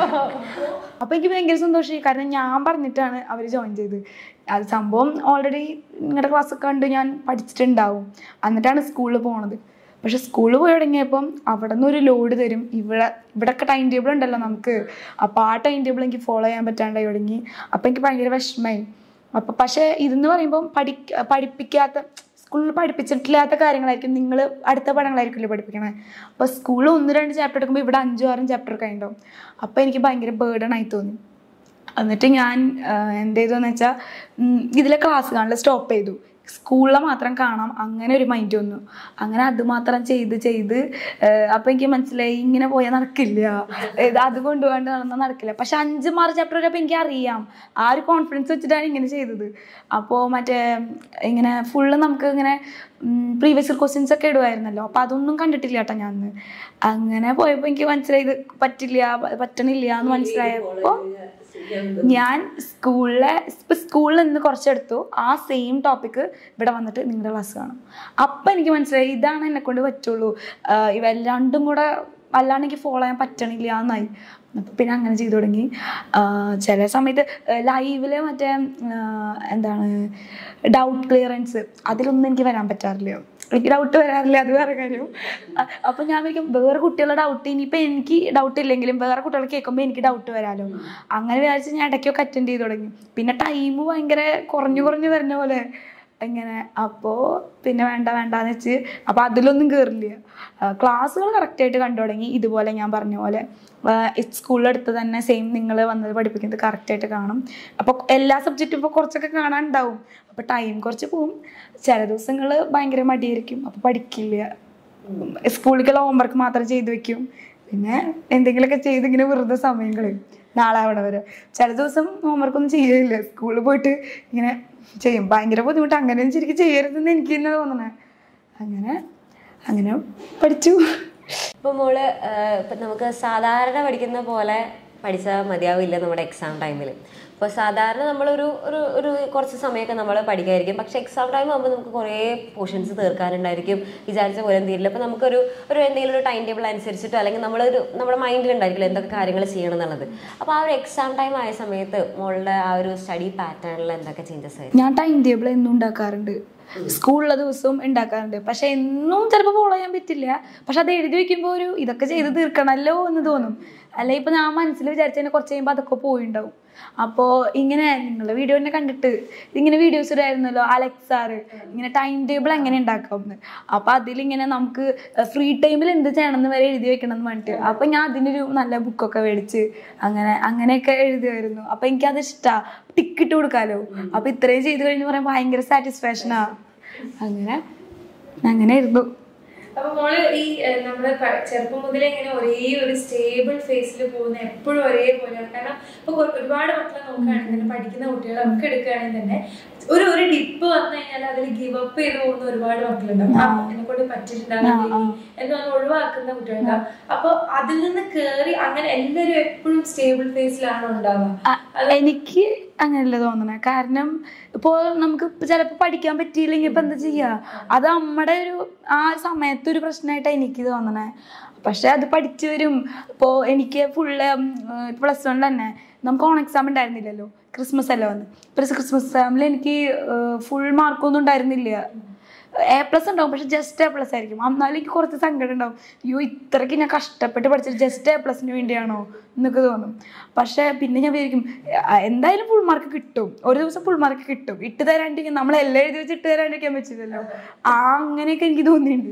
അപ്പോൾ എനിക്ക് ഭയങ്കര സന്തോഷമായി കാരണം ഞാൻ പറഞ്ഞിട്ടാണ് അവർ ജോയിൻ ചെയ്തത് അത് സംഭവം ഓൾറെഡി നിങ്ങളുടെ ക്ലാസ്സൊക്കെ കണ്ട് ഞാൻ പഠിച്ചിട്ടുണ്ടാവും എന്നിട്ടാണ് സ്കൂളിൽ പോണത് പക്ഷെ സ്കൂളിൽ പോയി തുടങ്ങിയപ്പം അവിടെ നിന്ന് ഒരു ലോഡ് തരും ഇവിടെ ഇവിടെയൊക്കെ ടൈം ടേബിൾ ഉണ്ടല്ലോ നമുക്ക് അപ്പോൾ ആ ടൈം ടേബിൾ എനിക്ക് ഫോളോ ചെയ്യാൻ പറ്റാണ്ടായി തുടങ്ങി അപ്പോൾ എനിക്ക് ഭയങ്കര വിഷമമായി അപ്പോൾ പക്ഷേ ഇതെന്ന് പറയുമ്പം പഠി പഠിപ്പിക്കാത്ത സ്കൂളിൽ പഠിപ്പിച്ചിട്ടില്ലാത്ത കാര്യങ്ങളായിരിക്കും നിങ്ങൾ അടുത്ത പഠനങ്ങളായിരിക്കില്ലേ പഠിപ്പിക്കണേ അപ്പോൾ സ്കൂളിൽ ഒന്ന് രണ്ട് ചാപ്റ്റർ എടുക്കുമ്പോൾ ഇവിടെ അഞ്ചും ആറും ചാപ്റ്റർ ഒക്കെ ഉണ്ടാവും അപ്പോൾ എനിക്ക് ഭയങ്കര ബേർഡൺ ആയി തോന്നി എന്നിട്ട് ഞാൻ ആഹ്, എന്ത് ചെയ്തെന്ന് വെച്ചാൽ ഇതിലെ ക്ലാസ് കാണില്ല സ്റ്റോപ്പ് ചെയ്തു സ്കൂളിൽ മാത്രം കാണാം അങ്ങനെ ഒരു മൈൻഡ് വന്നു അങ്ങനെ അത് മാത്രം ചെയ്ത് ചെയ്ത് ആഹ്, അപ്പോൾ എനിക്ക് മനസ്സിലായി ഇങ്ങനെ പോയാൽ നടക്കില്ല ഇത് അത് കൊണ്ടുപോകാണ്ട് നടന്നാൽ നടക്കില്ല പക്ഷെ അഞ്ച് മാർക്ക് ചാപ്റ്റർ വരെ അപ്പോൾ എനിക്ക് അറിയാം ആ ഒരു കോൺഫിഡൻസ് വെച്ചിട്ടാണ് ഇങ്ങനെ ചെയ്തത് അപ്പോൾ മറ്റേ ഇങ്ങനെ ഫുള്ള് നമുക്ക് ഇങ്ങനെ പ്രീവിയസ് ക്വസ്റ്റ്യൻസ് ഒക്കെ ഇടുമായിരുന്നല്ലോ അപ്പോൾ അതൊന്നും കണ്ടിട്ടില്ല കേട്ടോ ഞാൻ അന്ന്. അങ്ങനെ പോയപ്പോൾ എനിക്ക് മനസ്സിലായി ഇത് പറ്റില്ല പ- പറ്റണില്ല എന്ന് മനസ്സിലായപ്പോൾ ഞാൻ സ്കൂളിലെ ഇപ്പം സ്കൂളിൽ നിന്ന് കുറച്ചെടുത്തു ആ സെയിം ടോപ്പിക്ക് ഇവിടെ വന്നിട്ട് നിങ്ങളുടെ ക്ലാസ് കാണും അപ്പം എനിക്ക് മനസ്സിലായി ഇതാണ് എന്നെ കൊണ്ട് പറ്റുള്ളൂ ആഹ് ഇവ രണ്ടും കൂടെ അല്ലാണ്ട് എനിക്ക് ഫോളോ ചെയ്യാൻ പറ്റണില്ല എന്നായി അപ്പം പിന്നെ അങ്ങനെ ചെയ്തു തുടങ്ങി ആഹ് ചില സമയത്ത് ലൈവിൽ മറ്റേ ആഹ് എന്താണ് ഡൗട്ട് ക്ലിയറൻസ് അതിലൊന്നും എനിക്ക് വരാൻ പറ്റാറില്ല എനിക്ക് ഡൗട്ട് വരാറില്ല അത് വേറെ കാര്യം അ- അപ്പൊ ഞാൻ വിചാരിക്കും വേറെ കുട്ടികളുടെ ഡൗട്ട് ഇനിയിപ്പോൾ എനിക്ക് ഡൗട്ട് ഇല്ലെങ്കിലും വേറെ കുട്ടികൾ കേൾക്കുമ്പോൾ എനിക്ക് ഡൗട്ട് വരാലോ അങ്ങനെ വിചാരിച്ച് ഞാൻ ഇടയ്ക്കൊക്കെ അറ്റൻഡ് ചെയ്ത് തുടങ്ങി പിന്നെ ടൈം ഭയങ്കര കുറഞ്ഞു കുറഞ്ഞു വരുന്ന പോലെ ഇങ്ങനെ അപ്പോൾ പിന്നെ വേണ്ട വേണ്ടാന്ന് വെച്ച് അപ്പോൾ അതിലൊന്നും കയറില്ല ക്ലാസ്സുകൾ കറക്റ്റായിട്ട് കണ്ടു തുടങ്ങി ഇതുപോലെ ഞാൻ പറഞ്ഞ പോലെ സ്കൂളിലെടുത്ത് തന്നെ സെയിം നിങ്ങൾ വന്നത് പഠിപ്പിക്കുന്നത് കറക്റ്റായിട്ട് കാണും അപ്പോൾ എല്ലാ സബ്ജക്റ്റും ഇപ്പോൾ കുറച്ചൊക്കെ കാണാനുണ്ടാവും അപ്പോൾ ടൈം കുറച്ച് പോവും ചില ദിവസങ്ങൾ ഭയങ്കര മടിയായിരിക്കും അപ്പോൾ പഠിക്കില്ല സ്കൂളിലേക്കുള്ള ഹോംവർക്ക് മാത്രം ചെയ്തു വെക്കും പിന്നെ എന്തെങ്കിലുമൊക്കെ ചെയ്ത് ഇങ്ങനെ വെറുതെ സമയം കളയും നാളെ ആവണ വരെ ചില ദിവസം homework ഒന്നും ചെയ്യില്ല സ്കൂളിൽ പോയിട്ട് ഇങ്ങനെ ചെയ്യും ഭയങ്കര ബുദ്ധിമുട്ട് അങ്ങനെ ശരിക്കും ചെയ്യരുതെന്ന് എനിക്ക് തന്നെ തോന്നണേ അങ്ങനെ അങ്ങനെ പഠിച്ചു ഇപ്പൊ മോള് ആഹ് ഇപ്പൊ നമുക്ക് സാധാരണ പഠിക്കുന്ന പോലെ പഠിച്ചാൽ മതിയാവില്ല നമ്മുടെ എക്സാം ടൈമിൽ അപ്പോൾ സാധാരണ നമ്മളൊരു ഒരു ഒരു കുറച്ച് സമയമൊക്കെ നമ്മൾ പഠിക്കായിരിക്കും പക്ഷെ എക്സാം ടൈം ആകുമ്പോൾ നമുക്ക് കുറേ പോർഷൻസ് തീർക്കാനുണ്ടായിരിക്കും വിചാരിച്ച പോലെ ഒന്നും തീരില്ല അപ്പോൾ നമുക്കൊരു ഒരു എന്തെങ്കിലും ഒരു ടൈം ടേബിൾ അനുസരിച്ചിട്ടോ അല്ലെങ്കിൽ നമ്മളൊരു നമ്മുടെ മൈൻഡിലുണ്ടായിരിക്കില്ല എന്തൊക്കെ കാര്യങ്ങൾ ചെയ്യണം എന്നുള്ളത് അപ്പോൾ ആ ഒരു എക്സാം ടൈം ആയ സമയത്ത് മോളുടെ ആ ഒരു സ്റ്റഡി പാറ്റേണിൽ എന്തൊക്കെ ചേഞ്ചസ് ആയിരുന്നു ഞാൻ ടൈം ടേബിൾ എന്നും ഉണ്ടാക്കാറുണ്ട് സ്കൂളിലെ ദിവസവും ഉണ്ടാക്കാറുണ്ട് പക്ഷെ എന്നും ചിലപ്പോൾ ഫോളോ ചെയ്യാൻ പറ്റില്ല പക്ഷെ അത് എഴുതി വെക്കുമ്പോൾ ഒരു ഇതൊക്കെ ചെയ്ത് തീർക്കണമല്ലോ എന്ന് തോന്നും അല്ലെ ഇപ്പൊ ഞാൻ മനസ്സിൽ വിചാരിച്ചതിനെ കുറച്ച് കഴിയുമ്പോൾ അതൊക്കെ പോയിണ്ടാവും അപ്പോൾ ഇങ്ങനെ നിങ്ങളുടെ വീഡിയോ തന്നെ കണ്ടിട്ട് ഇങ്ങനെ വീഡിയോസ് ഇടായിരുന്നല്ലോ അലക്സ് സാറ് ഇങ്ങനെ ടൈം ടേബിൾ എങ്ങനെ ഉണ്ടാക്കാമെന്ന് അപ്പോൾ അതിലിങ്ങനെ നമുക്ക് ഫ്രീ ടൈമിൽ എന്ത് ചെയ്യണം എന്ന് വരെ എഴുതി വെക്കണം എന്ന് പറഞ്ഞിട്ട് അപ്പോൾ ഞാൻ അതിനൊരു നല്ല ബുക്കൊക്കെ മേടിച്ച് അങ്ങനെ അങ്ങനെയൊക്കെ എഴുതുമായിരുന്നു അപ്പോൾ എനിക്കത് ഇഷ്ടമാണ് ടിക്കറ്റ് കൊടുക്കാമല്ലോ അപ്പോൾ ഇത്രയും ചെയ്ത് കഴിഞ്ഞ് പറയാൻ ഭയങ്കര സാറ്റിസ്ഫാക്ഷനാ അങ്ങനെ അങ്ങനെയായിരുന്നു അപ്പൊ മോള് ഈ ഏഹ്, നമ്മള് പ- ചെറുപ്പം മുതലേ ഇങ്ങനെ ഒരേ ഒരു സ്റ്റേബിൾ ഫേസിൽ പോകുന്ന എപ്പോഴും ഒരേപോലെയാണ് കാരണം ഇപ്പൊ കൊ- ഒരുപാട് മക്കളെ നോക്കുകയാണെങ്കിൽ തന്നെ പഠിക്കുന്ന കുട്ടികളെ ഒക്കെ എടുക്കുകയാണെങ്കിൽ തന്നെ ഒരു ഒരു ഡിപ്പ് വന്നു കഴിഞ്ഞാൽ അതിൽ ഗിവ് അപ്പ് ചെയ്ത് പോകുന്ന ഒരുപാട് മക്കളുണ്ടാവും ആ, എന്നെ കൊണ്ട് പറ്റിയിട്ടുണ്ടാവില്ല എന്ന് പറഞ്ഞ് ഒഴിവാക്കുന്ന കുട്ടികളുണ്ടാവും അപ്പൊ അതിൽ നിന്ന് കേറി അങ്ങനെ എല്ലാവരും എപ്പോഴും സ്റ്റേബിൾ ഫേസിലാണ് ഉണ്ടാവുക അ- എനിക്ക് അങ്ങനെയല്ല തോന്നണേ കാരണം ഇപ്പോൾ നമുക്ക് ചിലപ്പോൾ പഠിക്കാൻ പറ്റിയില്ലെങ്കിൽ ഇപ്പം എന്താ ചെയ്യുക അത് നമ്മുടെ ഒരു ആ സമയത്ത് ഒരു പ്രശ്നമായിട്ടാണ് എനിക്ക് തോന്നണേ പക്ഷെ അത് പഠിച്ചു വരും ഇപ്പോൾ എനിക്ക് ഫുള്ള് പ്ലസ് വൺ തന്നെ നമുക്ക് ഓൺ എക്സാം ഉണ്ടായിരുന്നില്ലല്ലോ ക്രിസ്മസ് അല്ല വന്ന് ഇപ്പം ക്രിസ്മസ് എക്സാമിൽ എനിക്ക് ഫുൾ മാർക്കൊന്നും ഉണ്ടായിരുന്നില്ല എ പ്ലസ് ഉണ്ടാവും പക്ഷെ ജസ്റ്റ് എ പ്ലസ് ആയിരിക്കും എന്നാലും എനിക്ക് കുറച്ച് സങ്കടം ഉണ്ടാവും അയ്യോ ഇത്രയ്ക്ക് ഞാൻ കഷ്ടപ്പെട്ട് പഠിച്ചത് ജസ്റ്റ് എ പ്ലസിന് വേണ്ടിയാണോ എന്നൊക്കെ തോന്നും പക്ഷെ പിന്നെ ഞാൻ വിചാരിക്കും "ആ, എന്തായാലും ഫുൾ മാർക്ക് കിട്ടും ഒരു ദിവസം ഫുൾ മാർക്ക് കിട്ടും ഇട്ട് തരാണ്ടിരിക്കും നമ്മൾ എല്ലാം എഴുതി വെച്ച് ഇട്ട് തരാണ്ടിരിക്കാൻ പറ്റില്ലല്ലോ ആ അങ്ങനെയൊക്കെ എനിക്ക് തോന്നിയിട്ടുണ്ട്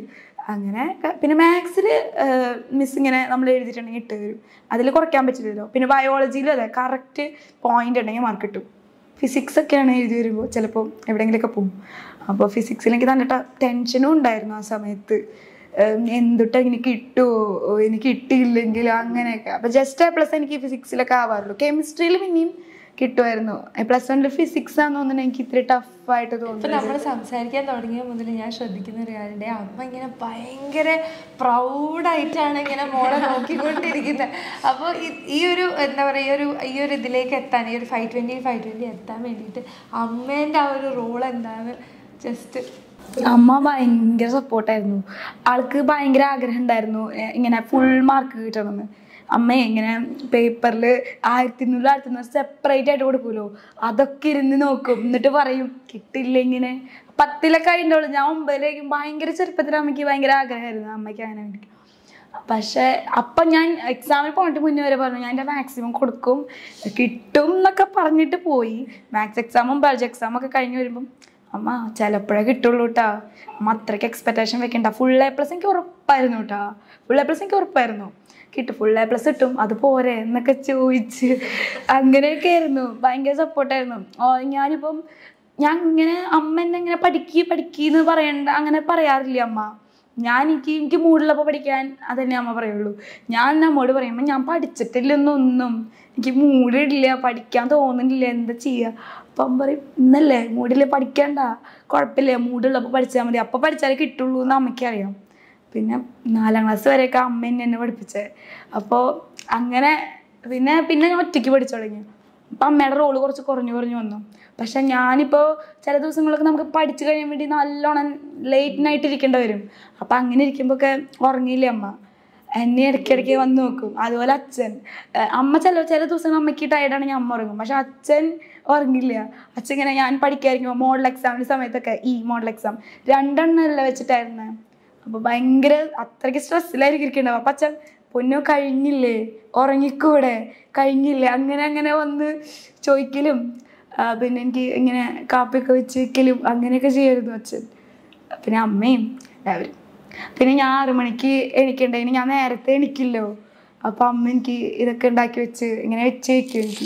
അങ്ങനെ ക- പിന്നെ മാത്സിൽ മിസ് ഇങ്ങനെ നമ്മൾ എഴുതിയിട്ടുണ്ടെങ്കിൽ ഇട്ട് തരും അതിൽ കുറയ്ക്കാൻ പറ്റില്ലല്ലോ പിന്നെ ബയോളജിയിലും അതെ കറക്റ്റ് പോയിന്റ് ഉണ്ടെങ്കിൽ മാർക്ക് കിട്ടും ഫിസിക്സ് ഒക്കെയാണ് എഴുതി വരുമ്പോൾ ചിലപ്പോൾ എവിടെയെങ്കിലുമൊക്കെ പോകും അപ്പോൾ ഫിസിക്സിൽ എനിക്ക് നല്ല ടെൻഷനും ഉണ്ടായിരുന്നു ആ സമയത്ത് ഉം, എന്തുട്ട് എനിക്ക് കിട്ടുമോ എനിക്ക് കിട്ടിയില്ലെങ്കിൽ അങ്ങനെയൊക്കെ അപ്പോൾ ജസ്റ്റ് എ പ്ലസ് എനിക്ക് ഫിസിക്സിലൊക്കെ ആവാറുള്ളൂ കെമിസ്ട്രിയിൽ പിന്നെയും കിട്ടുമായിരുന്നു പ്ലസ് വണ്ണിൽ ഫിസിക്സ് ആണെന്ന് തോന്നുന്നു എനിക്ക് ഇത്തിരി ടഫായിട്ട് ഇപ്പൊ തോന്നുന്നു നമ്മൾ സംസാരിക്കാൻ തുടങ്ങിയ മുതൽ ഞാൻ ശ്രദ്ധിക്കുന്ന ഒരു കാര്യമുണ്ട് അമ്മ ഇങ്ങനെ ഭയങ്കര പ്രൗഡായിട്ടാണ് ഇങ്ങനെ മോളെ നോക്കിക്കൊണ്ടിരിക്കുന്നത് അപ്പോൾ ഈ ഒരു എന്താ പറയുക ഈ ഒരു ഈ ഒരു ഇതിലേക്ക് എത്താൻ ഈ ഒരു ഫൈവ് ട്വന്റി ഫൈവ് ട്വന്റി എത്താൻ വേണ്ടിയിട്ട് അമ്മേന്റെ ആ ഒരു റോൾ എന്താണ് ജസ്റ്റ് അമ്മ ഭയങ്കര സപ്പോർട്ടായിരുന്നു ആൾക്ക് ഭയങ്കര ആഗ്രഹം ഉണ്ടായിരുന്നു എ, ഇങ്ങനെ ഫുൾ മാർക്ക് കിട്ടണമെന്ന് അമ്മ ഇങ്ങനെ പേപ്പറിൽ ആയിരത്തി ഇരുന്നൂറ് ആയിരത്തി ഇരുന്നൂറ് സെപ്പറേറ്റ് ആയിട്ട് കൊടുക്കുമല്ലോ അതൊക്കെ ഇരുന്ന് നോക്കും എന്നിട്ട് പറയും കിട്ടില്ല ഇങ്ങനെ പത്തിലൊക്കെ ആയിട്ടുള്ളൂ ഞാൻ ഒമ്പതിലേക്കും ഭയങ്കര ചെറുപ്പത്തിൽ അമ്മയ്ക്ക് ഭയങ്കര ആഗ്രഹമായിരുന്നു അമ്മയ്ക്ക് അങ്ങനെ വേണ്ടി പക്ഷെ അപ്പം ഞാൻ എക്സാമിൽ പോയിട്ട് മുന്നേ വരെ പറഞ്ഞു ഞാൻ എൻ്റെ മാക്സിമം കൊടുക്കും കിട്ടും എന്നൊക്കെ പറഞ്ഞിട്ട് പോയി മാത്സ് എക്സാമും ബയോളജി എക്സാമും ഒക്കെ കഴിഞ്ഞ് വരുമ്പം അമ്മ ചിലപ്പോഴേ കിട്ടുള്ളൂ കേട്ടാ അമ്മ അത്രയ്ക്ക് എക്സ്പെക്ടേഷൻ വെക്കണ്ട ഫുൾ എ പ്ലസ് എനിക്ക് ഉറപ്പായിരുന്നു കേട്ടാ ഫുൾ എ പ്ലസ് എനിക്ക് ഉറപ്പായിരുന്നു കിട്ടും ഫുൾ എ പ്ലസ് കിട്ടും അത് പോരെ എന്നൊക്കെ ചോദിച്ച് അങ്ങനെയൊക്കെ ആയിരുന്നു ഭയങ്കര സപ്പോർട്ടായിരുന്നു ഓ ഞാനിപ്പം ഞാൻ ഇങ്ങനെ അമ്മ എന്നെ ഇങ്ങനെ പഠിക്ക് പഠിക്കീന്ന് പറയണ്ട അങ്ങനെ പറയാറില്ല അമ്മ ഞാൻ എനിക്ക് എനിക്ക് മൂടുള്ളപ്പോൾ പഠിക്കാൻ അതന്നെ അമ്മ പറയുള്ളൂ ഞാൻ നമ്മോട് പറയുമ്പോൾ ഞാൻ പഠിച്ചിട്ടില്ലെന്നൊന്നും എനിക്ക് മൂടില്ല പഠിക്കാൻ തോന്നുന്നില്ല എന്താ ചെയ്യുക അപ്പം അമ്മ പറയും ഇന്നല്ലേ മൂടില്ല പഠിക്കണ്ട കുഴപ്പമില്ല മൂടുള്ളപ്പോൾ പഠിച്ചാൽ മതി അപ്പോൾ പഠിച്ചാലേ കിട്ടുള്ളൂ എന്ന് അമ്മയ്ക്കറിയാം പിന്നെ നാലാം ക്ലാസ് വരെയൊക്കെ അമ്മ എന്നെ എന്നെ പഠിപ്പിച്ചത് അപ്പോൾ അങ്ങനെ പിന്നെ പിന്നെ ഞാൻ ഒറ്റയ്ക്ക് പഠിച്ചു തുടങ്ങി അപ്പം അമ്മയുടെ റോള് കുറച്ച് കുറഞ്ഞു കുറഞ്ഞു വന്നു പക്ഷെ ഞാനിപ്പോൾ ചില ദിവസങ്ങളൊക്കെ നമുക്ക് പഠിച്ചു കഴിയാൻ വേണ്ടി നല്ലോണം ലേറ്റ് നൈറ്റ് ഇരിക്കേണ്ടി വരും അപ്പം അങ്ങനെ ഇരിക്കുമ്പോൾ ഒക്കെ ഉറങ്ങിയില്ലേ അമ്മ എന്നെ ഇടയ്ക്കിടയ്ക്ക് വന്ന് നോക്കും അതുപോലെ അച്ഛൻ ഏഹ് അമ്മ ചില ചില ദിവസങ്ങൾ അമ്മയ്ക്ക് ടയർഡാണെങ്കിൽ അമ്മ ഉറങ്ങും പക്ഷെ അച്ഛൻ ഉറങ്ങില്ല അച്ഛൻ ഇങ്ങനെ ഞാൻ പഠിക്കായിരിക്കുമ്പോൾ മോഡൽ എക്സാമിൻ്റെ സമയത്തൊക്കെ ഈ മോഡൽ എക്സാം രണ്ടെണ്ണമല്ല വെച്ചിട്ടായിരുന്നു അപ്പോൾ ഭയങ്കര അത്രയ്ക്ക് സ്ട്രെസ്സിലായിരിക്കും ഇരിക്കണ്ടാവും അപ്പം അച്ഛൻ പൊന്നു കഴിഞ്ഞില്ലേ ഉറങ്ങിക്കൂടെ കഴിഞ്ഞില്ലേ അങ്ങനെ അങ്ങനെ വന്ന് ചോദിക്കലും ആ, പിന്നെ എനിക്ക് ഇങ്ങനെ കാപ്പിയൊക്കെ വെച്ച് വെക്കലും അങ്ങനെയൊക്കെ ചെയ്യായിരുന്നു അച്ഛൻ പിന്നെ അമ്മയും എല്ലാവരും പിന്നെ ഞാൻ ആറു മണിക്ക് എണീക്കണ്ടേന് ഞാൻ നേരത്തെ എണീക്കില്ലോ അപ്പം അമ്മ എനിക്ക് ഇതൊക്കെ ഉണ്ടാക്കി വെച്ച് ഇങ്ങനെ വെച്ച് വെക്കും എനിക്ക്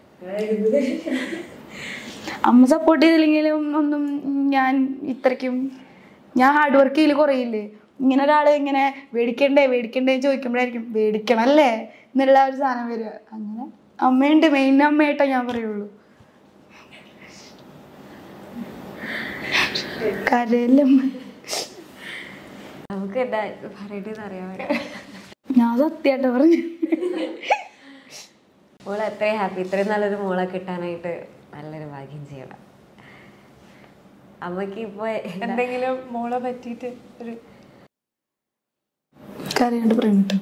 അമ്മ സപ്പോർട്ട് ചെയ്തില്ലെങ്കിലും ഒന്നും ഞാൻ ഇത്രയ്ക്കും ഞാൻ ഹാർഡ് വർക്ക് ചെയ്യൽ കുറയില്ലേ ഇങ്ങനെ ഒരാൾ ഇങ്ങനെ മേടിക്കണ്ടേ മേടിക്കണ്ടേ ചോദിക്കുമ്പോഴായിരിക്കും മേടിക്കണല്ലേ എന്നുള്ള ഒരു സാധനം വരിക അങ്ങനെ അമ്മയുണ്ട് മെയിൻ അമ്മയായിട്ടാ ഞാൻ പറയുള്ളൂ കരയിലും നമുക്ക് എന്താ പറയേണ്ടത് അറിയാൻ ഞാൻ സത്യമായിട്ട് പറഞ്ഞു മോള് അത്രയും ഹാപ്പി ഇത്രയും നല്ലൊരു മോളെ കിട്ടാനായിട്ട് നല്ലൊരു ഭാഗ്യം ചെയ്യണം അമ്മക്ക് ഇപ്പൊ എന്താ എന്തെങ്കിലും മോളെ പറ്റിയിട്ട് ഒരു കരയാണ്ട് പറയുന്നുണ്ട്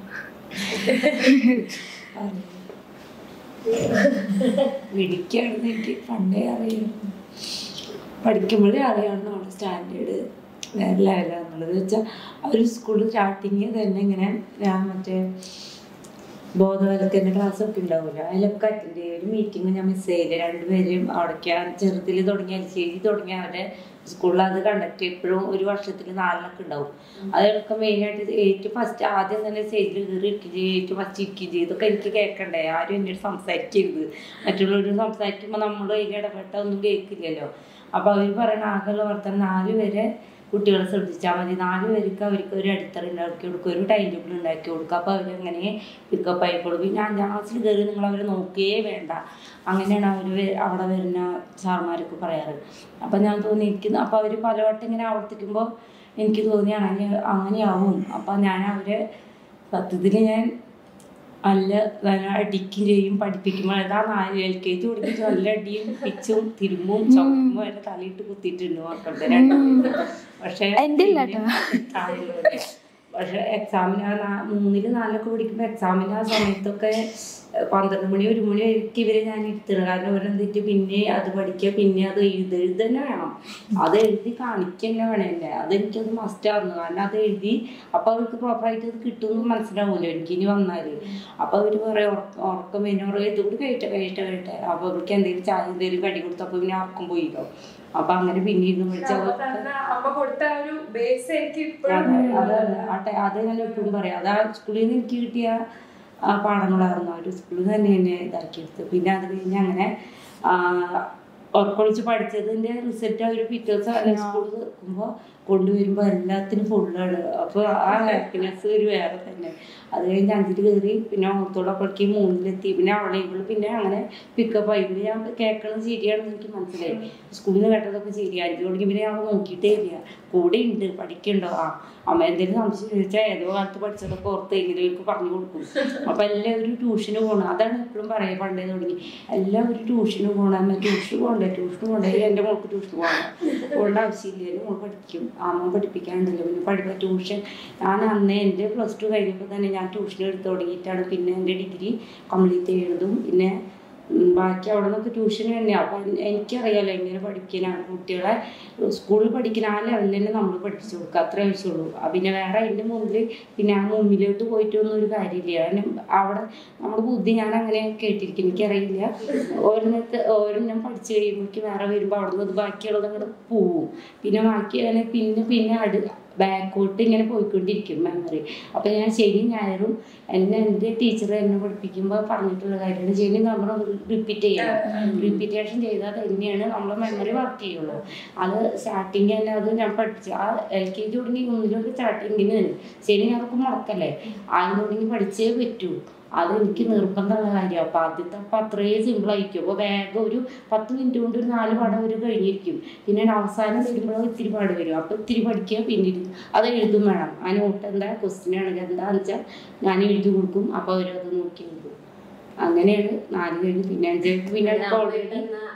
മിടിക്കാണെന്ന് എനിക്ക് പണ്ടേ അറിയാം പഠിക്കുമ്പോഴേ അറിയാവുന്ന അവളുടെ സ്റ്റാൻഡേർഡ് വേറെ ലെവലാണെന്നുള്ളത് വെച്ചാൽ അവർ സ്കൂളിൽ സ്റ്റാർട്ടിങ് തന്നെ ഇങ്ങനെ ഞാൻ മറ്റേ ബോധവൽക്കരണ ക്ലാസ് ഒക്കെ ഉണ്ടാവില്ല അതിലൊക്കെ അറ്റൻഡ് ചെയ്യും ഒരു മീറ്റിംഗ് ഞാൻ മിസ് ചെയ്യില്ല രണ്ടുപേരും അവിടേക്ക് ചെറുതിൽ തുടങ്ങിയ എൽ കെ ജി തുടങ്ങിയ അവരുടെ സ്കൂളിൽ അത് കണ്ടക്ട് എപ്പോഴും ഒരു വർഷത്തിൽ നാലിനൊക്കെ ഉണ്ടാവും അതൊക്കെ മെയിനായിട്ട് ഏറ്റവും ഫസ്റ്റ് ആദ്യം തന്നെ സ്റ്റേജിൽ കയറി ഇരിക്കുകയും ചെയ്യും ഏറ്റവും ഫസ്റ്റ് ഇരിക്കുകയും ചെയ്യും ഇതൊക്കെ എനിക്ക് കേൾക്കണ്ടേ ആരും എന്നോട് സംസാരിക്കരുത് മറ്റുള്ളവരോട് സംസാരിക്കുമ്പോൾ നമ്മൾ അതിൽ ഇടപെട്ട ഒന്നും കേൾക്കില്ലല്ലോ അപ്പോൾ അവർ പറയണ ആകെയുള്ള വർത്തമാനം നാല് പേരെ കുട്ടികളെ ശ്രദ്ധിച്ചാൽ മതി നാല് പേർക്ക് അവർക്ക് ഒരു അടിത്തറ ഉണ്ടാക്കി കൊടുക്കുക ഒരു ടൈം ടേബിൾ ഉണ്ടാക്കി കൊടുക്കുക അപ്പോൾ അവരങ്ങനെ പിക്കപ്പ് ആയിക്കോളും പിന്നെ അഞ്ചാം ക്ലാസ്സിൽ കയറി നിങ്ങൾ അവരെ നോക്കുകയേ വേണ്ട അങ്ങനെയാണ് അവർ അവിടെ വരുന്ന സാർമാരൊക്കെ പറയാറ് അപ്പം ഞാൻ തോന്നി എനിക്ക് അപ്പോൾ അവർ പലവട്ടം ഇങ്ങനെ ആവർത്തിക്കുമ്പോൾ എനിക്ക് തോന്നി അങ്ങനെ അങ്ങനെയാവും അപ്പം ഞാൻ അവരെ സത്യത്തിൽ ഞാൻ നല്ല നല്ല അടിക്കും ചെയ്യും പഠിപ്പിക്കുമ്പോൾ അതാ നാല് എൽ കെ ജി തുടങ്ങിയിട്ട് നല്ല അടിയും പിച്ചും തിരുമ്പും ചവിട്ടും വരെ തലയിട്ട് കുത്തിയിട്ടുണ്ട് മക്കളുടെ രണ്ടുപേരും പക്ഷെ എൻ്റെ ഇല്ല പിന്നെ- പക്ഷെ എക്സാമിന് ആ നാ- മൂന്നില് നാലൊക്കെ പഠിക്കുമ്പോൾ എക്സാമിന് ആ സമയത്തൊക്കെ ഏഹ് പന്ത്രണ്ട് മണി ഒരു മണി വരെയൊക്കെ ഇവരെ ഞാൻ ഇരുത്തണം കാരണം ഇവരെന്തിട്ട് പിന്നെ അത് പഠിക്കുക പിന്നെ അത് എഴുതി എഴുതി തന്നെ വേണം അത് എഴുതി കാണിക്കുക തന്നെ വേണം എന്നെ അതെനിക്കത് മസ്റ്റായിരുന്നു കാരണം അത് എഴുതി അപ്പൊ അവർക്ക് പ്രോപ്പറായിട്ട് അത് കിട്ടുമെന്ന് മനസ്സിലാവുമല്ലോ എനിക്ക് ഇനി വന്നാല് അപ്പൊ അവര് പറയും ഉറക്കം ഉറക്കം പിന്നെ പറയും ഇതുകൂടി കഴിയട്ടെ കഴിയട്ടെ കഴിയട്ടെ അപ്പൊ അവർക്ക് എന്തെങ്കിലും ചായ എന്തെങ്കിലും കടി കൊടുത്തപ്പോ പിന്നെ ഉറക്കം പോയില്ലോ അപ്പൊ അങ്ങനെ പിന്നീട് പഠിച്ച അമ്മ കൊടുത്ത ഒരു ബേസ് എനിക്ക് അതെ അതെ അതെ ആ ടൈ- അത് ഞാൻ എപ്പോഴും പറയാം അത് ആ സ്കൂളിൽ നിന്ന് എനിക്ക് കിട്ടിയ ആ പാഠങ്ങളായിരുന്നു ആ ഒരു സ്കൂളിൽ തന്നെ എന്നെ ഇതാക്കിയെടുത്ത് പിന്നെ അത് കഴിഞ്ഞ് അങ്ങനെ ഉറക്കൊളിച്ച് പഠിച്ചതിന്റെ റിസൾട്ട് അവർ പിറ്റേ ദിവസം അല്ലെ സ്കൂളിൽ നിൽക്കുമ്പോൾ കൊണ്ടുവരുമ്പോൾ എല്ലാത്തിനും ഫുള്ളാണ് അപ്പോൾ ആ ഹാപ്പിനെസ് ഒരു വേറെ തന്നെ അത് കഴിഞ്ഞ് അഞ്ചിൽ കയറി പിന്നെ ഓർത്തോടൊക്കെ മൂന്നിലെത്തി പിന്നെ അവളെ ഇവള് പിന്നെ അങ്ങനെ പിക്കപ്പ് ആയി പിന്നെ ഞാൻ കേൾക്കണത് ശരിയാണെന്ന് എനിക്ക് മനസ്സിലായി സ്കൂളിൽ നിന്ന് കേട്ടതൊക്കെ ശരിയാണ് അഞ്ചു മണിക്ക് പിന്നെ ഞാൻ നോക്കിയിട്ടേ ഇല്ല കൂടെ ഉണ്ട് പഠിക്കണ്ടോ ആ അമ്മ എന്തെങ്കിലും സംശയം ചോദിച്ചാൽ ഏതോ കാലത്ത് പഠിച്ചതൊക്കെ ഓർത്ത് എങ്ങനെയൊക്കെ പറഞ്ഞു കൊടുക്കും അപ്പൊ എല്ലാവരും ട്യൂഷന് പോകണം അതാണ് എപ്പോഴും പറയാൻ പണ്ടേ തുടങ്ങി എല്ലാവരും ട്യൂഷന് പോകണം അമ്മ ട്യൂഷന് പോകണ്ടേ ട്യൂഷന് പോകണ്ടേ എൻ്റെ മോൾക്ക് ട്യൂഷന് പോകണം പോകേണ്ട ആവശ്യമില്ല എൻ്റെ മോൾ പഠിക്കും അമ്മ പഠിപ്പിക്കാണ്ടല്ലോ പിന്നെ പഠിക്കാൻ ട്യൂഷൻ ഞാൻ അന്നേ എൻ്റെ പ്ലസ് ടു കഴിഞ്ഞപ്പോൾ തന്നെ ഞാൻ ട്യൂഷൻ എടുത്ത് തുടങ്ങിയിട്ടാണ് പിന്നെ എൻ്റെ ഡിഗ്രി കംപ്ലീറ്റ് ചെയ്തതും പിന്നെ ഉം, ബാക്കി അവിടെ നിന്നൊക്കെ ട്യൂഷൻ തന്നെയാണ് അപ്പം എനിക്കറിയാലോ എങ്ങനെ പഠിക്കാനാണ് കുട്ടികളെ സ്കൂളിൽ പഠിക്കുന്ന ആ ലെവലിൽ തന്നെ നമ്മൾ പഠിപ്പിച്ചു കൊടുക്കുക അത്രേ ആവശ്യമുള്ളൂ ആ, പിന്നെ വേറെ അതിൻ്റെ മുമ്പിൽ പിന്നെ ആ മുമ്പിലോട്ട് പോയിട്ടൊന്നും ഒരു കാര്യമില്ല കാരണം അവിടെ നമ്മുടെ ബുദ്ധി ഞാൻ അങ്ങനെ കേട്ടിരിക്കും എനിക്കറിയില്ല ഓരോന്നത്തെ ഓരോന്നും പഠിച്ചു കഴിയുമ്പോഴേക്ക് വേറെ വരുമ്പോൾ അവിടെ നിന്ന് ബാക്കിയുള്ളത് അങ്ങോട്ട് പോവും പിന്നെ ബാക്കി അങ്ങനെ പിന്നെ പിന്നെ അടു ബാക്കോട്ട് ഇങ്ങനെ പോയിക്കൊണ്ടിരിക്കും മെമ്മറി അപ്പം ഞാൻ ശനി ഞായറും എന്നെ എൻ്റെ ടീച്ചർ എന്നെ പഠിപ്പിക്കുമ്പോൾ പറഞ്ഞിട്ടുള്ള കാര്യമാണ് ശനി നമ്മൾ റിപ്പീറ്റ് ചെയ്യണം റിപ്പീറ്റേഷൻ ചെയ്താൽ തന്നെയാണ് നമ്മളെ മെമ്മറി വർക്ക് ചെയ്യുള്ളൂ അത് സ്റ്റാർട്ടിങ് തന്നെ അത് ഞാൻ പഠിച്ചു ആ എൽ കെ ജി തുടങ്ങി ഒന്നിലൊക്കെ സ്റ്റാർട്ടിങ്ങിന് ശനി ഞായർക്ക് മുടക്കല്ലേ ആദ്യം തുടങ്ങി പഠിച്ചേ പറ്റൂ അത് എനിക്ക് നിർബന്ധമുള്ള കാര്യമാണ് അപ്പം ആദ്യത്തെ അപ്പം അത്രയും സിമ്പിൾ ആയിരിക്കും അപ്പോൾ വേഗം ഒരു പത്ത് മിനിറ്റ് കൊണ്ട് ഒരു നാല് പാഠം ഒരു കഴിഞ്ഞിരിക്കും പിന്നെ അവസാനം വരുമ്പോഴും ഇത്തിരി പാട് വരും അപ്പോൾ ഇത്തിരി പഠിക്കുക പിന്നീട് അത് എഴുതും വേണം ആ നോട്ട് എന്താ ക്വസ്റ്റ്യൻ ആണെങ്കിൽ എന്താണെന്ന് വെച്ചാൽ ഞാൻ എഴുതി കൊടുക്കും അപ്പോൾ അവരത് നോക്കി എഴുതും അങ്ങനെയാണ് നാല് കഴിഞ്ഞ് പിന്നെ അഞ്ച് പിന്നെ ഓൾറെഡി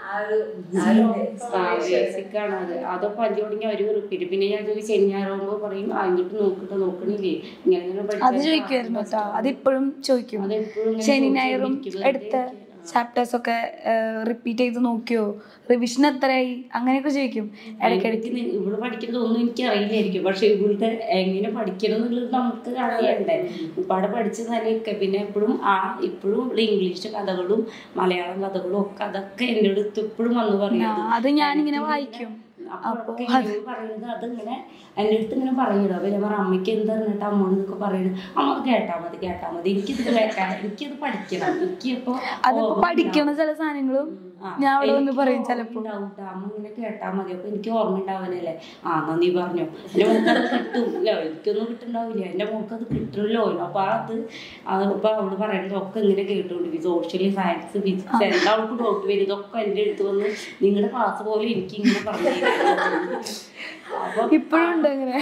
ബേസിക് ആണ് അത് അതൊക്കെ അഞ്ചു തുടങ്ങി അവര് റിപ്പീറ്റ് പിന്നെ ഞാൻ ചോദിച്ചു ശനി ഞായറാകുമ്പോൾ പറയും ആ ഇങ്ങോട്ട് നോക്കിട്ട് നോക്കണില്ലേ ഇങ്ങനെ ഇങ്ങനെ അത് പഠിച്ചാൽ ചോദിക്കുമായിരുന്നു കേട്ടോ അതിപ്പോഴും ചോദിക്കും അതെപ്പോഴും ഇങ്ങനെ ശനി ചോദിച്ചു ഞായറും കൊണ്ടിരിക്കും. വെറുതെ എടുത്ത ചാപ്റ്റേഴ്സ് ഒക്കെ റിപ്പീറ്റ് ചെയ്ത് നോക്കിയോ റിവിഷൻ എത്രയായി അങ്ങനെയൊക്കെ ചോദിക്കും ഇടയ്ക്കിടയ്ക്ക് എനിക്ക് നി- ഇവിടെ പഠിക്കുന്നത് ഒന്നും എനിക്ക് അറിയില്ലായിരിക്കും പക്ഷെ ഇവിടുത്തെ എങ്ങനെ പഠിക്കണം എന്നുള്ളത് നമുക്ക് അറിയണ്ടേ ഉപ്പാടെ പഠിച്ച നിലയൊക്കെ പിന്നെ എപ്പോഴും ആ ഇപ്പോഴും ഇവിടെ ഇംഗ്ലീഷ് കഥകളും മലയാളം കഥകളും ഒക്കെ അതൊക്കെ എൻ്റെ അടുത്ത് ഇപ്പോഴും വന്ന് പറയുന്നത് അത് ഞാനിങ്ങനെ വായിക്കും അപ്പൊ ഇവര് പറയുന്നത് അതിങ്ങനെ എൻ്റെ അടുത്ത് ഇങ്ങനെ പറയുന്നത് അപ്പൊ ഞാൻ പറഞ്ഞു അമ്മയ്ക്ക് എന്താ എന്നിട്ട് അമ്മോട് ഇതൊക്കെ പറയുന്നത് അമ്മ അത് കേട്ടാ മതി കേട്ടാ മതി എനിക്കിത് കേൾക്കാൻ എനിക്കിത് പഠിക്കണം എനിക്കിപ്പോ അതിപ്പോ പഠിക്കണ ചില സാധനങ്ങളും ഞാൻ അവിടെ വന്ന് പറയും ചിലപ്പോ ഡൗട്ട് അമ്മ ഇങ്ങനെ കേട്ടാ മതി അപ്പൊ എനിക്ക് ഓർമ്മ ഉണ്ടാവാനല്ലേ ആ എന്നാ നീ പറഞ്ഞു എന്റെ മോൾക്ക് അത് കിട്ടുമല്ലോ എനിക്കൊന്നും കിട്ടുണ്ടാവില്ല എന്റെ മോൾക്ക് അത് കിട്ടുമല്ലോ അപ്പൊ അത് അപ്പൊ അവള് പറയുന്നത് ഒക്കെ ഇങ്ങനെ കേട്ടോണ്ടിരിക്കും സോഷ്യൽ സയൻസ് ഫിസിക്സ് എല്ലാം അവൾക്ക് ഡൗട്ട് വരും ഇതൊക്കെ എന്റെ അടുത്ത് വന്ന് നിങ്ങളുടെ ക്ലാസ് പോലെ എനിക്ക് ഇങ്ങനെ പറഞ്ഞു തരും. അപ്പൊ ഇപ്പോഴും ഉണ്ട് അങ്ങനെ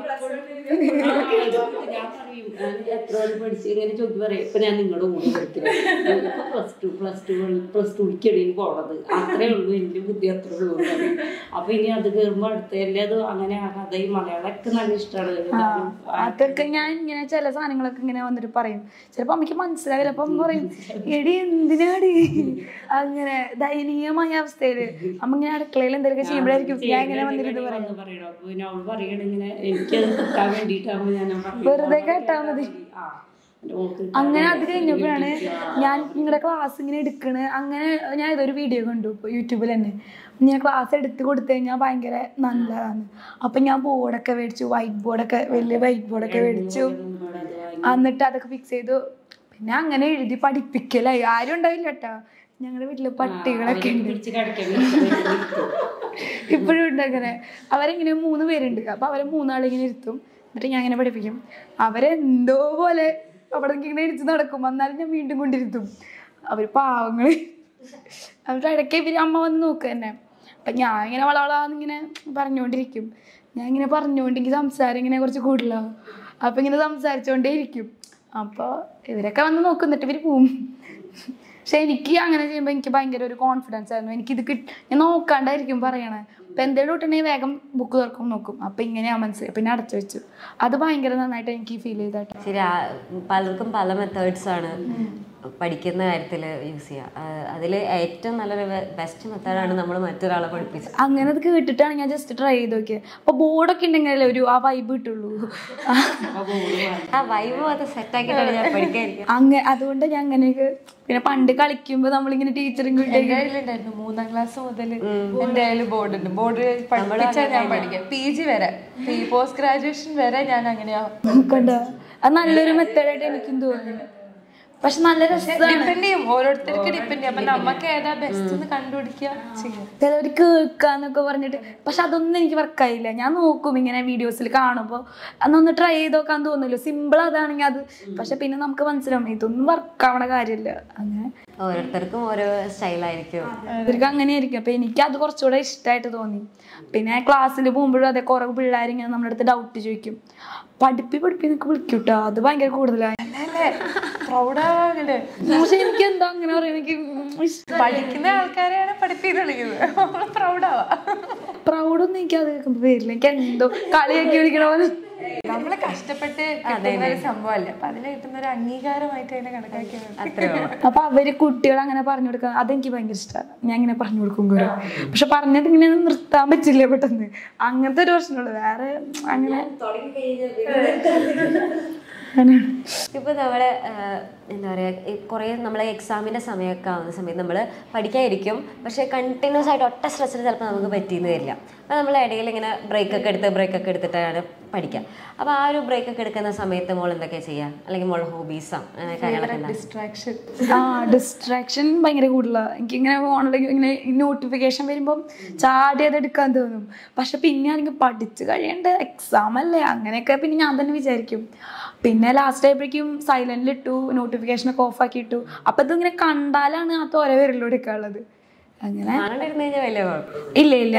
ഞാൻ പറയും ഞാൻ എത്ര വരെ പഠിച്ചു ഇങ്ങനെ ചോദിച്ചു പറയും ഇപ്പൊ ഞാൻ നിങ്ങളുടെ കൂടെ പഠിക്കുന്നത് plus two plus two plus ടുക്കാണ് എനിക്ക് പോണത് അത്രേ ഉള്ളൂ എന്റെ ബുദ്ധി അത്രേ ഉള്ളൂ എന്ന് പറയും. അപ്പൊ ഇനി അത് കയറുമ്പോ അടുത്തല്ലേ അത് അങ്ങനെ ആ കഥ ഈ മലയാളമൊക്കെ നല്ല ഇഷ്ടമാണ് അതൊക്കെ ഞാൻ ഇങ്ങനെ ചില സാധനങ്ങളൊക്കെ ഇങ്ങനെ വന്നിട്ട് പറയും ചിലപ്പോ അമ്മയ്ക്ക് മനസ്സിലാവില്ല അപ്പൊ അമ്മ പറയും എടി എന്തിനാടി അങ്ങനെ ദയനീയമായ അവസ്ഥയില് അമ്മ ഇങ്ങനെ അടുക്കളയിൽ എന്തെങ്കിലുമൊക്കെ ചെയ്യുമ്പോഴായിരിക്കും ഞാൻ ഇങ്ങനെ വന്നിട്ട് പറയും പറയണം അപ്പൊ പിന്നെ അവള് പറയണ ഇങ്ങനെ എനിക്കത് കിട്ടാൻ വേണ്ടിയിട്ടാകുമ്പോ ഞാൻ പറയും, വെറുതെ "അമ്മ കേട്ടാ മതി." ആ എന്റെ മോൾക്ക് കിട്ടാൻ അങ്ങനെ അത് വേണ്ടി കഴിഞ്ഞപ്പോഴാണ് വേണ്ടിയിട്ടാ. ഞാൻ നിങ്ങളുടെ ക്ലാസ് ഇങ്ങനെ എടുക്കണ് അങ്ങനെ ഞാൻ ഇതൊരു വീഡിയോ കണ്ടു ഇപ്പോൾ യൂട്യൂബിൽ തന്നെ ഞാൻ ക്ലാസ് എടുത്ത് കൊടുത്തു കഴിഞ്ഞാൽ ഭയങ്കര നല്ലതാണ് അപ്പം ഞാൻ ബോർഡൊക്കെ മേടിച്ചു വൈറ്റ് ബോർഡൊക്കെ വലിയ വൈറ്റ് ബോർഡൊക്കെ മേടിച്ചു ഇവിടെ അത് വാങ്ങി. എന്നിട്ട് അതൊക്കെ ഫിക്സ് ചെയ്തു പിന്നെ അങ്ങനെ എഴുതി പഠിപ്പിക്കലായി ആരും ഉണ്ടാവില്ല കേട്ടോ ഞങ്ങളുടെ വീട്ടില് പട്ടികളൊക്കെ അവരൊക്കെ ഉണ്ട് പിടിച്ച് കടിക്കാൻ വേണ്ടി ഇപ്പോഴും ഉണ്ട് അങ്ങനെ അവരിങ്ങനെ മൂന്ന് പേരുണ്ട് അപ്പൊ അവരെ മൂന്നാളിങ്ങനെ ഇരുത്തും എന്നിട്ട് ഞാൻ ഇങ്ങനെ പഠിപ്പിക്കും അവരെന്തോ പോലെ അവിടെ ഇങ്ങനെ ഇടിച്ച് നടക്കും എന്നാലും ഞാൻ വീണ്ടും കൊണ്ടിരുത്തും അവര് പാവങ്ങള് അവരുടെ ഇടയ്ക്ക് ഇവര് അമ്മ വന്ന് നോക്കുക തന്നെ അപ്പൊ ഞാൻ ഇങ്ങനെ വളവളാന്നിങ്ങനെ പറഞ്ഞുകൊണ്ടിരിക്കും ഞാൻ ഇങ്ങനെ പറഞ്ഞുകൊണ്ട് എനിക്ക് സംസാരം ഇങ്ങനെ കുറച്ച് കൂടുതലാവും അപ്പൊ ഇങ്ങനെ സംസാരിച്ചുകൊണ്ടേ ഇരിക്കും അപ്പോൾ ഇവരൊക്കെ വന്ന് നോക്കും എന്നിട്ട് ഇവര് പോവും പക്ഷെ എനിക്ക് അങ്ങനെ ചെയ്യുമ്പോൾ എനിക്ക് ഭയങ്കര ഒരു കോൺഫിഡൻസ് ആയിരുന്നു എനിക്കിത് കിട്ട ഞാൻ നോക്കാണ്ടായിരിക്കും പറയണേ അപ്പം എന്തെങ്കിലും കിട്ടണമെങ്കിൽ വേഗം ബുക്ക് തുറക്കും നോക്കും അപ്പം ഇങ്ങനെയാ മനസ്സിലായി പിന്നെ അടച്ചു വെച്ചു അത് ഭയങ്കര നന്നായിട്ട് എനിക്ക് ഫീൽ ചെയ്താട്ടോ ശരി ആ, പലർക്കും പല മെത്തേഡ്സ് ആണ് പഠിക്കുന്ന കാര്യത്തിൽ യൂസ് ചെയ്യുക അതിൽ ഏറ്റവും നല്ലൊരു ബെസ്റ്റ് മെത്തേഡാണ് നമ്മൾ മറ്റൊരാളെ പഠിപ്പിച്ചത് അങ്ങനെ അത് കേട്ടിട്ടാണ് ഞാൻ ജസ്റ്റ് ട്രൈ ചെയ്ത് നോക്കിയത് അപ്പൊ ബോർഡൊക്കെ ഉണ്ടെങ്കിലല്ലേ ഒരു ആ വൈബ് കിട്ടുള്ളൂ ആ വൈബ് അത് സെറ്റാക്കിയിട്ടാണ് ഞാൻ പഠിക്കാതിരിക്കുക അങ്ങനെ അതുകൊണ്ട് ഞാൻ അങ്ങനെയൊക്കെ പിന്നെ പണ്ട് കളിക്കുമ്പോ നമ്മളിങ്ങനെ ടീച്ചറും കൂട്ടി എന്റെ കയ്യിലുണ്ടായിരുന്നു മൂന്നാം ക്ലാസ് മുതൽ എന്റെ കയ്യിൽ ബോർഡ് ഉണ്ട് ബോർഡ് പഠിപ്പിച്ചാൽ ഞാൻ പഠിക്കാം പി ജി വരെ പോസ്റ്റ് ഗ്രാജുവേഷൻ വരെ ഞാൻ അങ്ങനെയാ കണ്ടോ അത് നല്ലൊരു മെത്തേഡായിട്ട് എനിക്കും തോന്നുന്നു പക്ഷെ നല്ല രസമാണ് ഡിപ്പെൻഡ് ചെയ്യും ഓരോരുത്തർക്ക് ഡിപ്പെൻഡ് ചെയ്യും അപ്പൊ നമുക്ക് ഏതാ ബെസ്റ്റ് എന്ന് കണ്ടുപിടിക്കുക ചെയ്യാം ചിലവർ കേൾക്കാന്നൊക്കെ പറഞ്ഞിട്ട് പക്ഷെ അതൊന്നും എനിക്ക് വർക്കായില്ല ഞാൻ നോക്കും ഇങ്ങനെ വീഡിയോസിൽ കാണുമ്പോൾ അന്നൊന്ന് ട്രൈ ചെയ്ത് നോക്കാൻ തോന്നുമല്ലോ സിമ്പിൾ അതാണെങ്കിൽ അത് പക്ഷെ പിന്നെ നമുക്ക് മനസ്സിലാവും ഇതൊന്നും വർക്കാവണ കാര്യമില്ല അങ്ങനെ ഓരോരുത്തർക്കും ഓരോ സ്റ്റൈലായിരിക്കും ഇവർക്ക് അങ്ങനെയായിരിക്കും അപ്പൊ എനിക്ക് അത് കുറച്ചുകൂടെ ഇഷ്ടമായിട്ട് തോന്നി പിന്നെ ക്ലാസ്സിൽ പോകുമ്പോഴും അതെ കുറെ പിള്ളേർ ഇങ്ങനെ നമ്മുടെ അടുത്ത് ഡൗട്ട് ചോദിക്കും പഠിപ്പി പഠിപ്പി എന്നൊക്കെ വിളിക്കും കേട്ടോ അത് ഭയങ്കര കൂടുതലാണ് അല്ലേ പ്രൗഡാവാകല് പക്ഷെ എനിക്ക് എന്താ അങ്ങനെ പറയാൻ എനിക്ക് ഇഷ്ടം പഠിക്കുന്ന ആൾക്കാരെയാണ് പഠിപ്പിച്ച് കളിക്കുന്നത് പ്രൗഡാവാ പ്രൗഡൊന്നും എനിക്ക് അത് കേൾക്കുമ്പോ വരില്ല എനിക്ക് എന്തോ കളിയാക്കി വിളിക്കണ പോലെ നമ്മള് കഷ്ടപ്പെട്ട് കിട്ടുന്ന ഒരു സംഭവമല്ലേ അപ്പൊ അതിന് കിട്ടുന്ന ഒരു അംഗീകാരമായിട്ട് അതിനെ കണക്കാക്കിയാണ് അത്രേ ഉള്ളൂ അപ്പൊ അവര് കുട്ടികൾ അങ്ങനെ പറഞ്ഞു കൊടുക്കാൻ അതെനിക്ക് ഭയങ്കര ഇഷ്ടമാണ് ഞാൻ ഇങ്ങനെ പറഞ്ഞു കൊടുക്കും കുറെ പക്ഷെ പറഞ്ഞത് ഇങ്ങനെ നിർത്താൻ പറ്റില്ല പെട്ടെന്ന് അങ്ങനത്തെ ഒരു പ്രശ്നമുള്ളൂ വേറെ അങ്ങനെ അങ്ങനെയാണ്. ഇപ്പൊ നമ്മള് ആഹ്, എന്താ പറയാ ഈ കുറേ നമ്മളെ എക്സാമിന്റെ സമയമൊക്കെ ആവുന്ന സമയത്ത് നമ്മൾ പഠിക്കാതിരിക്കും പക്ഷെ കണ്ടിന്യൂസ് ആയിട്ട് ഒറ്റ സ്ട്രെസ്സിൽ ചിലപ്പോൾ നമുക്ക് പറ്റിയെന്ന് വരില്ല അപ്പോൾ നമ്മൾ ഇടയിൽ ഇങ്ങനെ ബ്രേക്ക് ഒക്കെ എടുത്ത് ബ്രേക്ക് ഒക്കെ എടുത്തിട്ടാണ് പഠിക്കുക അപ്പോൾ ആ ഒരു ബ്രേക്ക് ഒക്കെ എടുക്കുന്ന സമയത്ത് മോൾ എന്തൊക്കെ ചെയ്യുക അല്ലെങ്കിൽ മോൾ ഹോബീസോ അങ്ങനെ കാര്യങ്ങളൊക്കെ എന്താ ഡിസ്ട്രാക്ഷൻ ആ ഡിസ്ട്രാക്ഷൻ ഭയങ്കര കൂടുതലാണ് എനിക്കിങ്ങനെ ഫോണിലേക്ക് ഇങ്ങനെ നോട്ടിഫിക്കേഷൻ വരുമ്പം ചാടി അത് എടുക്കാൻ തോന്നും പക്ഷെ പിന്നെ ആണെങ്കിൽ പഠിച്ച് കഴിയേണ്ട എക്സാം അല്ലേ അങ്ങനെയൊക്കെ പിന്നെ ഞാൻ തന്നെ വിചാരിക്കും പിന്നെ ലാസ്റ്റ് ആയപ്പോഴേക്കും സൈലന്റിൽ ഇട്ടു നോട്ടിഫിക്കേഷൻ ഒക്കെ ഓഫ് ആക്കി ഇട്ടു അപ്പൊ ഇതിങ്ങനെ കണ്ടാലാണ് ആ തോര വിരലോ എടുക്കാനുള്ളത് അങ്ങനെ കാണാണ്ടിരുന്ന് കഴിഞ്ഞാൽ വലിയ കുഴപ്പം ഇല്ല ഇല്ല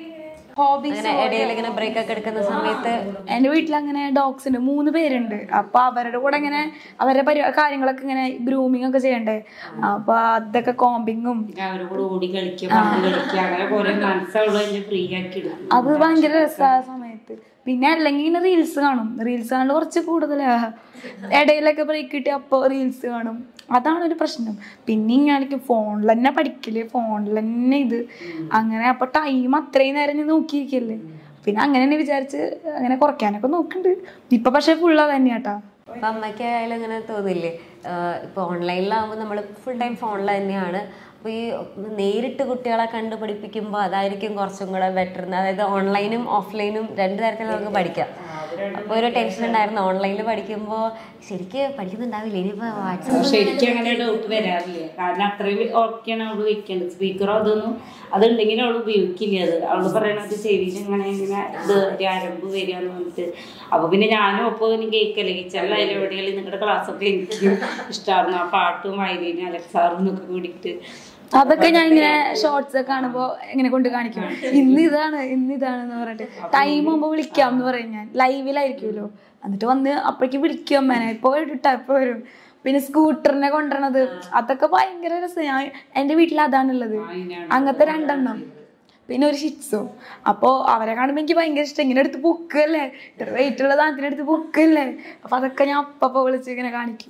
ഹോബീസ് അങ്ങനെ ഇടയിൽ ഇങ്ങനെ ബ്രേക്ക് ഒക്കെ എടുക്കുന്ന സമയത്ത് എൻ്റെ വീട്ടിൽ അങ്ങനെ ഡോഗ്സ് ഉണ്ട് മൂന്ന് പേരുണ്ട് അപ്പൊ അവരുടെ കൂടെ ഇങ്ങനെ അവരുടെ പരി കാര്യങ്ങളൊക്കെ ഇങ്ങനെ ഗ്രൂമിങ് ഒക്കെ ചെയ്യണ്ടേ അപ്പൊ അതൊക്കെ കോമ്പിങ്ങും അവരുടെ കൂടെ ഓടി കളിക്കുക പന്ത് കളിക്കുക അങ്ങനെ കുറെ മനസ്സുള്ള ഫ്രീ ആക്കി എടുക്കും അത് ഭയങ്കര രസമാണ് ആ സമയത്ത് പിന്നെ അല്ലെങ്കിൽ ഇങ്ങനെ റീൽസ് കാണും റീൽസ് കാണൽ കുറച്ച് കൂടുതലാ ഇടയിലൊക്കെ ബ്രേക്ക് കിട്ടി അപ്പോൾ റീൽസ് കാണും അതാണ് ഒരു പ്രശ്നം പിന്നെ ഇങ്ങനെ ഫോണിൽ തന്നെ പഠിക്കല് ഫോണിൽ തന്നെ ഇത് അങ്ങനെ അപ്പൊ ടൈം അത്രയും നേരം ഞാൻ നോക്കിയിരിക്കല്ലേ പിന്നെ അങ്ങനെ തന്നെ വിചാരിച്ച് അങ്ങനെ കുറയ്ക്കാനൊക്കെ നോക്കുന്നുണ്ട് ഇപ്പൊ പക്ഷെ ഫുള്ള് തന്നെയാട്ടാ ഇപ്പൊ അമ്മയ്ക്ക് ആയാലും ഇങ്ങനെ തോന്നില്ലേ ആഹ് ഇപ്പൊ ഓൺലൈനിലാവുമ്പോൾ നമ്മൾ ഫുൾ ടൈം ഫോണിൽ തന്നെയാണ് അപ്പോൾ ഈ നേരിട്ട് കുട്ടികളെ കണ്ട് പഠിപ്പിക്കുമ്പോൾ അതായിരിക്കും കുറച്ചും കൂടെ ബെറ്റർ അതായത് ഓൺലൈനും ഓഫ്ലൈനും രണ്ട് തരത്തിൽ നമുക്ക് പഠിക്കാം അപ്പോൾ ഒരു ടെൻഷൻ ഉണ്ടായിരുന്നു ഓൺലൈനിൽ പഠിക്കുമ്പോൾ ശരിക്ക് പഠിക്കുന്നുണ്ടാവില്ല ഇനിയിപ്പോൾ വാട്സാപ്പ് ശരിക്കും അങ്ങനെ ഡൗട്ട് വരാറില്ല കാരണം അത്രയും ഓക്കെയാണ് അവള് വെക്കേണ്ടത് സ്പീക്കറോ അതൊന്നും അതുണ്ടെങ്കിൽ അവള് ഉപയോഗിക്കില്ല അത് അവള് പറയണത് ചെവിയിൽ ഇങ്ങനെ ഇങ്ങനെ ഇത് ഒരു അരമ്പ് വരികയെന്ന് പറഞ്ഞിട്ട് അപ്പൊ പിന്നെ ഞാനും ഒപ്പം ഇനി കേൾക്കല്ലേ കിച്ചണിലായാലും എവിടെയെങ്കിലും നിങ്ങളുടെ ക്ലാസ്സൊക്കെ എനിക്ക് ഇഷ്ടമായിരുന്നു ആ പാട്ടും വയലിനും അലക്സാറും എന്നൊക്കെ കൂടിയിട്ട് അതൊക്കെ ഞാൻ ഇങ്ങനെ ഷോർട്സ് ഒക്കെ കാണുമ്പോ ഇങ്ങനെ കൊണ്ട് കാണിക്കും ഇന്ന് ഇതാണ് ഇന്ന് ഇതാണ് എന്ന് പറഞ്ഞിട്ട് ടൈം ആകുമ്പോ വിളിക്കാം എന്ന് പറയും ഞാൻ ലൈവിലായിരിക്കുമല്ലോ എന്നിട്ട് വന്ന് അപ്പോഴേക്ക് വിളിക്കും അമ്മേനെ ഇപ്പൊ ഇട്ടാ ഇപ്പൊ വരും പിന്നെ സ്കൂട്ടറിനെ കൊണ്ടുവരണത് അതൊക്കെ ഭയങ്കര രസം ഞാൻ എൻ്റെ വീട്ടിൽ അതാണുള്ളത് അങ്ങനത്തെ രണ്ടെണ്ണം പിന്നെ ഒരു ഷിറ്റ്സും അപ്പോൾ അവരെ കാണുമ്പോൾ എനിക്ക് ഭയങ്കര ഇഷ്ടം ഇങ്ങനെ എടുത്ത് പൊക്കല്ലേ ഇത്ര വെയിറ്റ് ഉള്ള സാധനത്തിന് എടുത്ത് പൊക്കല്ലേ അപ്പൊ അതൊക്കെ ഞാൻ അപ്പപ്പോ വിളിച്ച് ഇങ്ങനെ കാണിക്കും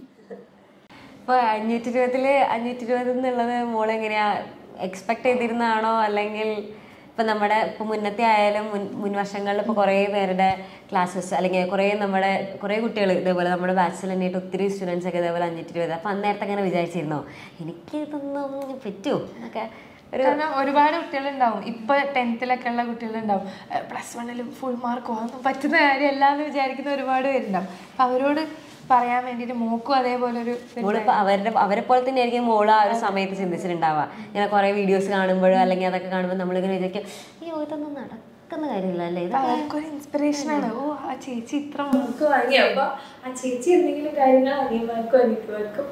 ഇപ്പോൾ അഞ്ഞൂറ്റി ഇരുപതില് അഞ്ഞൂറ്റി ഇരുപത് എന്നുള്ളത് മോൾ എങ്ങനെയാ എക്സ്പെക്ട് ചെയ്തിരുന്നതാണോ അല്ലെങ്കിൽ ഇപ്പം നമ്മുടെ ഇപ്പം മുന്നത്തെ ആയാലും മുൻ മുൻ വർഷങ്ങളിൽ ഇപ്പോൾ കുറേ പേരുടെ ക്ലാസ്സസ് അല്ലെങ്കിൽ കുറേ നമ്മുടെ കുറേ കുട്ടികൾ ഇതേപോലെ നമ്മുടെ ബാച്ചിൽ തന്നെയായിട്ട് ഒത്തിരി സ്റ്റുഡൻസ് ഒക്കെ ഇതേപോലെ അഞ്ഞൂറ്റി ഇരുപത് അപ്പം അന്നേരത്തെ അങ്ങനെ വിചാരിച്ചിരുന്നോ എനിക്ക് ഇതൊന്നും പറ്റുമോ എന്നൊക്കെ ഒരു കാരണം ഒരുപാട് കുട്ടികളുണ്ടാവും ഇപ്പൊ ടെൻത്തിലൊക്കെ ഉള്ള കുട്ടികളുണ്ടാവും പ്ലസ് വണ്ണിലും ഫുൾ മാർക്ക് ഒന്നും പറ്റുന്ന കാര്യമല്ല എന്ന് വിചാരിക്കുന്ന ഒരുപാട് പേരുണ്ടാവും അപ്പൊ അവരോട് പറയാൻ വേണ്ടിയിട്ട് മോക്കും അതേപോലെ ഒരു മോളിപ്പോൾ അവരുടെ അവരെ പോലെ തന്നെ ആയിരിക്കും മോള് ആ ഒരു സമയത്ത് ചിന്തിച്ചിട്ടുണ്ടാവുക ഇങ്ങനെ കുറേ വീഡിയോസ് കാണുമ്പോഴോ അല്ലെങ്കിൽ അതൊക്കെ കാണുമ്പോൾ നമ്മളിങ്ങനെ വിചാരിക്കും അയ്യോ ഇതൊന്നും നടക്കുന്ന കാര്യമില്ല അല്ലേ ഇത് അവർക്കൊരു ഇൻസ്പിറേഷൻ ആണ് ഓ ആ ചേച്ചി ഇത്ര മാർക്ക് വാങ്ങി അപ്പൊ ആ ചേച്ചി എന്തെങ്കിലും കാര്യങ്ങൾ അനിയന്മാർക്കും അനിയന്മാർക്കും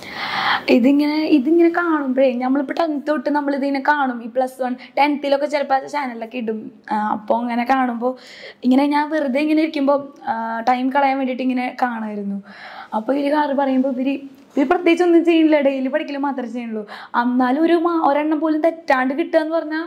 ഇതിങ്ങനെ ഇതിങ്ങനെ കാണുമ്പോഴേ നമ്മളിപ്പോൾ ടെൻത്ത് തൊട്ട് നമ്മൾ ഇതിങ്ങനെ കാണും ഈ പ്ലസ് വൺ ടെൻത്തിലൊക്കെ ചിലപ്പോൾ ചാനലിലൊക്കെ ഇടും അപ്പോൾ അങ്ങനെ കാണുമ്പോൾ ഇങ്ങനെ ഞാൻ വെറുതെ ഇങ്ങനെ ഇരിക്കുമ്പോൾ ടൈം കളയാൻ വേണ്ടിയിട്ട് ഇങ്ങനെ കാണുമായിരുന്നു അപ്പോൾ ഇവർ കാറ് പറയുമ്പോൾ ഇവർ ഇവർ പ്രത്യേകിച്ച് ഒന്നും ചെയ്യില്ല ഡെയിലി പഠിക്കൽ മാത്രമേ ചെയ്യുള്ളൂ എന്നാലും ഒരു മാ- ഒരെണ്ണം പോലും തെറ്റാണ്ട് കിട്ടുക എന്ന് പറഞ്ഞാൽ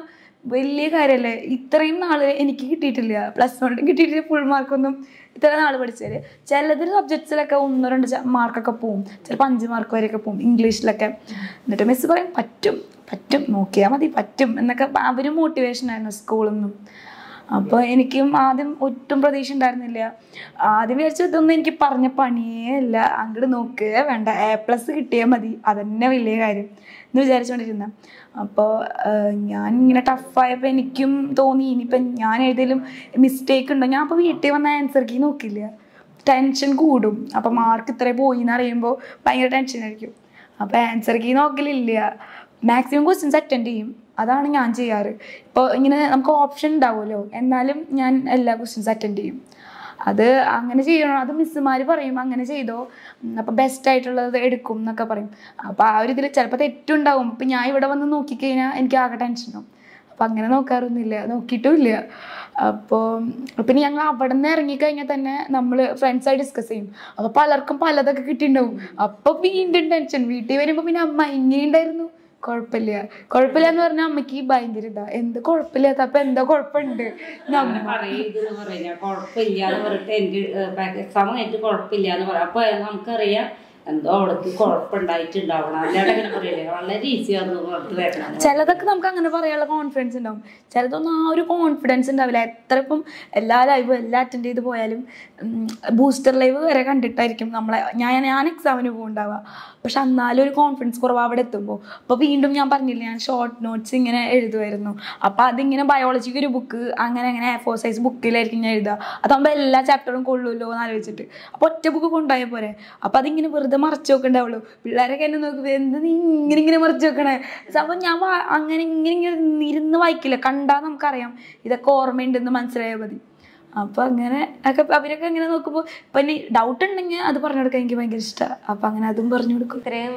വലിയ കാര്യമല്ലേ ഇത്രയും നാള് എനിക്ക് കിട്ടിയിട്ടില്ല പ്ലസ് വൺ കിട്ടിയിട്ടില്ല ഫുൾ മാർക്കൊന്നും ഇത്ര നാൾ പഠിച്ചാല് ചിലതിൽ സബ്ജക്ട്സിലൊക്കെ ഒന്നോ രണ്ട് മാർക്കൊക്കെ പോവും ചിലപ്പോൾ അഞ്ച് മാർക്ക് വരെയൊക്കെ പോവും ഇംഗ്ലീഷിലൊക്കെ എന്നിട്ട് മിസ് പറയും പറ്റും പറ്റും നോക്കിയാൽ മതി പറ്റും എന്നൊക്കെ അവർ മോട്ടിവേഷൻ ആയിരുന്നു സ്കൂളിൽ നിന്നും അപ്പോൾ എനിക്കും ആദ്യം ഒട്ടും പ്രതീക്ഷ ഉണ്ടായിരുന്നില്ല ആദ്യം വിചാരിച്ചു ഇതൊന്നും എനിക്ക് പറഞ്ഞ പണിയേ അല്ല അങ്ങോട്ട് നോക്കുക വേണ്ട എ പ്ലസ് കിട്ടിയാൽ മതി അതന്നെ വലിയ കാര്യം എന്ന് വിചാരിച്ചുകൊണ്ടിരുന്ന അപ്പോൾ ഞാൻ ഇങ്ങനെ ടഫായപ്പോൾ എനിക്കും തോന്നി ഇനിയിപ്പം ഞാൻ ഏതെങ്കിലും മിസ്റ്റേക്ക് ഉണ്ടോ ഞാൻ അപ്പോൾ വീട്ടിൽ വന്ന ആൻസർ കീ നോക്കില്ല ടെൻഷൻ കൂടും അപ്പം മാർക്ക് ഇത്ര പോയി എന്ന് അറിയുമ്പോൾ ഭയങ്കര ടെൻഷൻ ആയിരിക്കും അപ്പോൾ ആൻസർ കീ നോക്കലില്ല മാക്സിമം ക്വസ്റ്റ്യൻസ് അറ്റൻഡ് ചെയ്യും അതാണ് ഞാൻ ചെയ്യാറ് ഇപ്പോൾ ഇങ്ങനെ നമുക്ക് ഓപ്ഷൻ ഉണ്ടാവുമല്ലോ എന്നാലും ഞാൻ എല്ലാ ക്വസ്റ്റ്യൻസ് അറ്റൻഡ് ചെയ്യും അത് അങ്ങനെ ചെയ്യണം അത് മിസ്സുമാർ പറയും അങ്ങനെ ചെയ്തോ അപ്പോൾ ബെസ്റ്റ് ആയിട്ടുള്ളത് എടുക്കും എന്നൊക്കെ പറയും അപ്പോൾ ആ ഒരു ഇതിൽ ചിലപ്പോൾ തെറ്റുണ്ടാവും ഇപ്പം ഞാൻ ഇവിടെ വന്ന് നോക്കിക്കഴിഞ്ഞാൽ എനിക്ക് ആകെ ടെൻഷനാവും അപ്പം അങ്ങനെ നോക്കാറൊന്നുമില്ല നോക്കിയിട്ടുമില്ല അപ്പോൾ പിന്നെ ഞങ്ങൾ അവിടെ നിന്ന് ഇറങ്ങിക്കഴിഞ്ഞാൽ തന്നെ നമ്മൾ ഫ്രണ്ട്സായി ഡിസ്കസ് ചെയ്യും അപ്പോൾ പലർക്കും പലതൊക്കെ കിട്ടിയിട്ടുണ്ടാവും അപ്പോൾ വീണ്ടും ടെൻഷൻ വീട്ടിൽ വരുമ്പോൾ പിന്നെ അമ്മ ഇങ്ങനെയുണ്ടായിരുന്നു കുഴപ്പമില്ല കുഴപ്പമില്ല എന്ന് പറഞ്ഞാൽ അമ്മയ്ക്ക് ഭയങ്കര ഇതാ എന്ത് കുഴപ്പമില്ലാത്ത അപ്പം എന്താ കുഴപ്പമുണ്ട് അങ്ങനെ പറയരുതെന്ന് പറഞ്ഞാ കുഴപ്പമില്ല എന്ന് പറഞ്ഞിട്ട് എനിക്ക് എക്സാം കഴിഞ്ഞിട്ട് കുഴപ്പമില്ല എന്ന് പറയാം അപ്പൊ നമുക്കറിയാം എന്തോ അവൾക്ക് കുഴപ്പമുണ്ടായിട്ടുണ്ടാവണം അല്ലാണ്ട് അങ്ങനെ പറയില്ലേ വളരെ ഈസിയാന്ന് പറഞ്ഞിട്ട് വരണം ചിലതൊക്കെ നമുക്ക് അങ്ങനെ പറയാനുള്ള കോൺഫിഡൻസ് ഉണ്ടാവും ചിലതൊന്നും ആ ഒരു കോൺഫിഡൻസ് ഉണ്ടാവില്ല എത്ര ഇപ്പം എല്ലാ ലൈവും എല്ലാം അറ്റൻഡ് ചെയ്ത് പോയാലും ബൂസ്റ്റർ ലൈവ് വരെ കണ്ടിട്ടായിരിക്കും നമ്മളെ ഞാൻ ഞാൻ എക്സാമിന് പോകുന്നുണ്ടാവുക പക്ഷെ എന്നാലും ഒരു കോൺഫിഡൻസ് കുറവ് അവിടെ എത്തുമ്പോൾ അപ്പോൾ വീണ്ടും ഞാൻ പറഞ്ഞില്ലേ ഞാൻ ഷോർട്ട് നോട്ട്സ് ഇങ്ങനെ എഴുതുമായിരുന്നു അപ്പോൾ അതിങ്ങനെ ബയോളജിക്ക് ഒരു ബുക്ക് അങ്ങനെ അങ്ങനെ ഫോർ സൈസ് ബുക്കിലായിരിക്കും ഞാൻ എഴുതുക അതാകുമ്പോൾ എല്ലാ ചാപ്റ്ററും കൊള്ളുമല്ലോ എന്ന് ആലോചിച്ചിട്ട് അപ്പോൾ ഒറ്റ ബുക്ക് കൊണ്ടുപോയാൽ പോരെ അപ്പോൾ അതിങ്ങനെ വെറുതെ മറച്ചു വെക്കണ്ടാവുള്ളൂ പിള്ളേരൊക്കെ എന്നെ നോക്കുമ്പോൾ എന്ത് നീ ഇങ്ങനെ ഇങ്ങനെ മറച്ചു വെക്കണേ അപ്പോൾ ഞാൻ വാ- അങ്ങനെ ഇങ്ങനെ ഇങ്ങനെ ഇരുന്ന് വായിക്കില്ല കണ്ടാൽ നമുക്കറിയാം ഇതൊക്കെ ഓർമ്മയുണ്ടെന്ന് മനസ്സിലായാൽ മതി അപ്പോൾ അങ്ങനെ ഒക്കെ അവരൊക്കെ ഇങ്ങനെ നോക്കുമ്പോൾ ഇപ്പം ഇനി ഡൗട്ട് ഉണ്ടെങ്കിൽ അത് പറഞ്ഞു കൊടുക്കാൻ എനിക്ക് ഭയങ്കര ഇഷ്ടമാണ് അപ്പോൾ അങ്ങനെ അതും പറഞ്ഞു കൊടുക്കും ഇത്രയും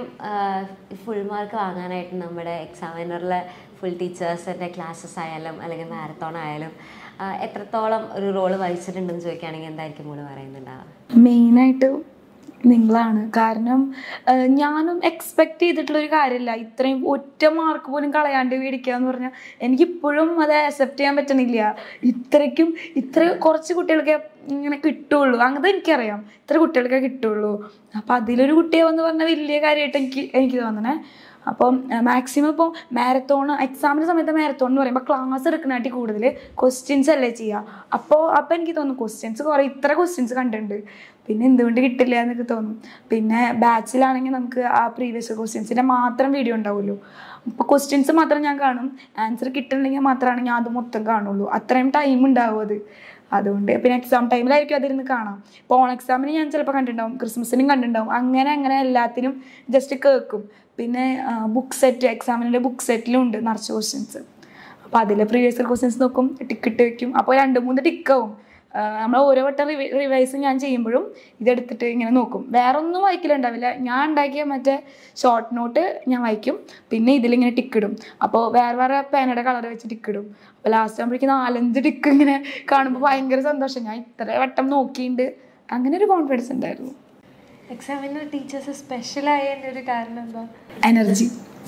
ഫുൾ മാർക്ക് വാങ്ങാനായിട്ട് നമ്മുടെ എക്സാമിനറിലെ ഫുൾ ടീച്ചേഴ്സിൻ്റെ ക്ലാസ്സസ് ആയാലും അല്ലെങ്കിൽ മാരത്തോൺ ആയാലും ആ, എത്രത്തോളം ഒരു റോള് വഹിച്ചിട്ടുണ്ടെന്ന് ചോദിക്കുകയാണെങ്കിൽ എന്തായിരിക്കും മോള് പറയുന്നുണ്ടാവുക മെയിനായിട്ട് നിങ്ങളാണ് കാരണം ആ, ഞാനും എക്സ്പെക്ട് ചെയ്തിട്ടുള്ളൊരു കാര്യമില്ല ഇത്രയും ഒറ്റ മാർക്ക് പോലും കളയാണ്ട് മേടിക്കുക എന്ന് പറഞ്ഞാൽ എനിക്കിപ്പോഴും അത് അക്സെപ്റ്റ് ചെയ്യാൻ പറ്റണില്ല ഇത്രയ്ക്കും ഇത്ര കുറച്ച് കുട്ടികൾക്ക് ഇങ്ങനെ കിട്ടുള്ളൂ അങ്ങനെ എനിക്കറിയാം ഇത്ര കുട്ടികൾക്കേ കിട്ടുള്ളൂ അപ്പം അതിലൊരു കുട്ടിയെ വന്ന് പറഞ്ഞാൽ വലിയ കാര്യമായിട്ട് എനിക്ക് എനിക്ക് തോന്നണേ അപ്പം മാക്സിമം ഇപ്പോൾ മാരത്തോൺ എക്സാമിൻ്റെ സമയത്ത് മാരത്തോൺ എന്ന് പറയുമ്പോൾ ക്ലാസ് എടുക്കുന്നതായിട്ട് കൂടുതൽ ക്വസ്റ്റ്യൻസ് അല്ലേ ചെയ്യുക അപ്പോൾ അപ്പോൾ എനിക്ക് തോന്നും ക്വസ്റ്റ്യൻസ് കുറേ ഇത്ര ക്വസ്റ്റ്യൻസ് കണ്ടിട്ടുണ്ട് പിന്നെ എന്തുകൊണ്ട് കിട്ടില്ല എന്നൊക്കെ തോന്നും പിന്നെ ബാച്ചിലാണെങ്കിൽ നമുക്ക് ആ പ്രീവിയസ് ക്വസ്റ്റ്യൻസിൻ്റെ മാത്രം വീഡിയോ ഉണ്ടാവുമല്ലോ അപ്പോൾ ക്വസ്റ്റ്യൻസ് മാത്രം ഞാൻ കാണും ആൻസർ കിട്ടണമെങ്കിൽ മാത്രമാണ് ഞാൻ അത് മൊത്തം കാണുള്ളൂ അത്രയും ടൈം ഉണ്ടാവും അത് അതുകൊണ്ട് പിന്നെ എക്സാം ടൈമിലായിരിക്കും അതിരുന്ന് കാണാം ഇപ്പോൾ ഓൺ എക്സാമിന് ഞാൻ ചിലപ്പോൾ കണ്ടിട്ടുണ്ടാവും ക്രിസ്മസിനും കണ്ടിട്ടുണ്ടാവും അങ്ങനെ അങ്ങനെ എല്ലാത്തിനും ജസ്റ്റ് കേൾക്കും പിന്നെ ബുക്ക് സെറ്റ് എക്സാമിൻ്റെ ബുക്ക് സെറ്റിലും ഉണ്ട് നിറച്ച് ക്വസ്റ്റ്യൻസ് അപ്പോൾ അതിൽ പ്രീവിയസ് ക്വസ്റ്റ്യൻസ് നോക്കും ടിക്കറ്റ് വെക്കും അപ്പോൾ രണ്ട് മൂന്ന് ടിക്കാവും നമ്മൾ ഓരോ വട്ടം റിവൈസ് ഞാൻ ചെയ്യുമ്പോഴും ഇതെടുത്തിട്ട് ഇങ്ങനെ നോക്കും വേറെ ഒന്നും വായിക്കലുണ്ടാവില്ല ഞാൻ ഉണ്ടാക്കിയ മറ്റേ ഷോർട്ട് നോട്ട് ഞാൻ വായിക്കും പിന്നെ ഇതിലിങ്ങനെ ടിക്കിടും അപ്പോൾ വേറെ വേറെ പേനയുടെ കളർ വെച്ച് ടിക്കിടും അപ്പോൾ ലാസ്റ്റ് ആകുമ്പോഴേക്കും നാലഞ്ച് ടിക്ക് ഇങ്ങനെ കാണുമ്പോൾ ഭയങ്കര സന്തോഷം ഞാൻ ഇത്ര വട്ടം നോക്കിയിട്ടുണ്ട് അങ്ങനെ ഒരു കോൺഫിഡൻസ് ഉണ്ടായിരുന്നു എക്സാമിന് ടീച്ചേഴ്സ് സ്പെഷ്യലായതിൻ്റെ ഒരു കാരണം എന്താ എനർജി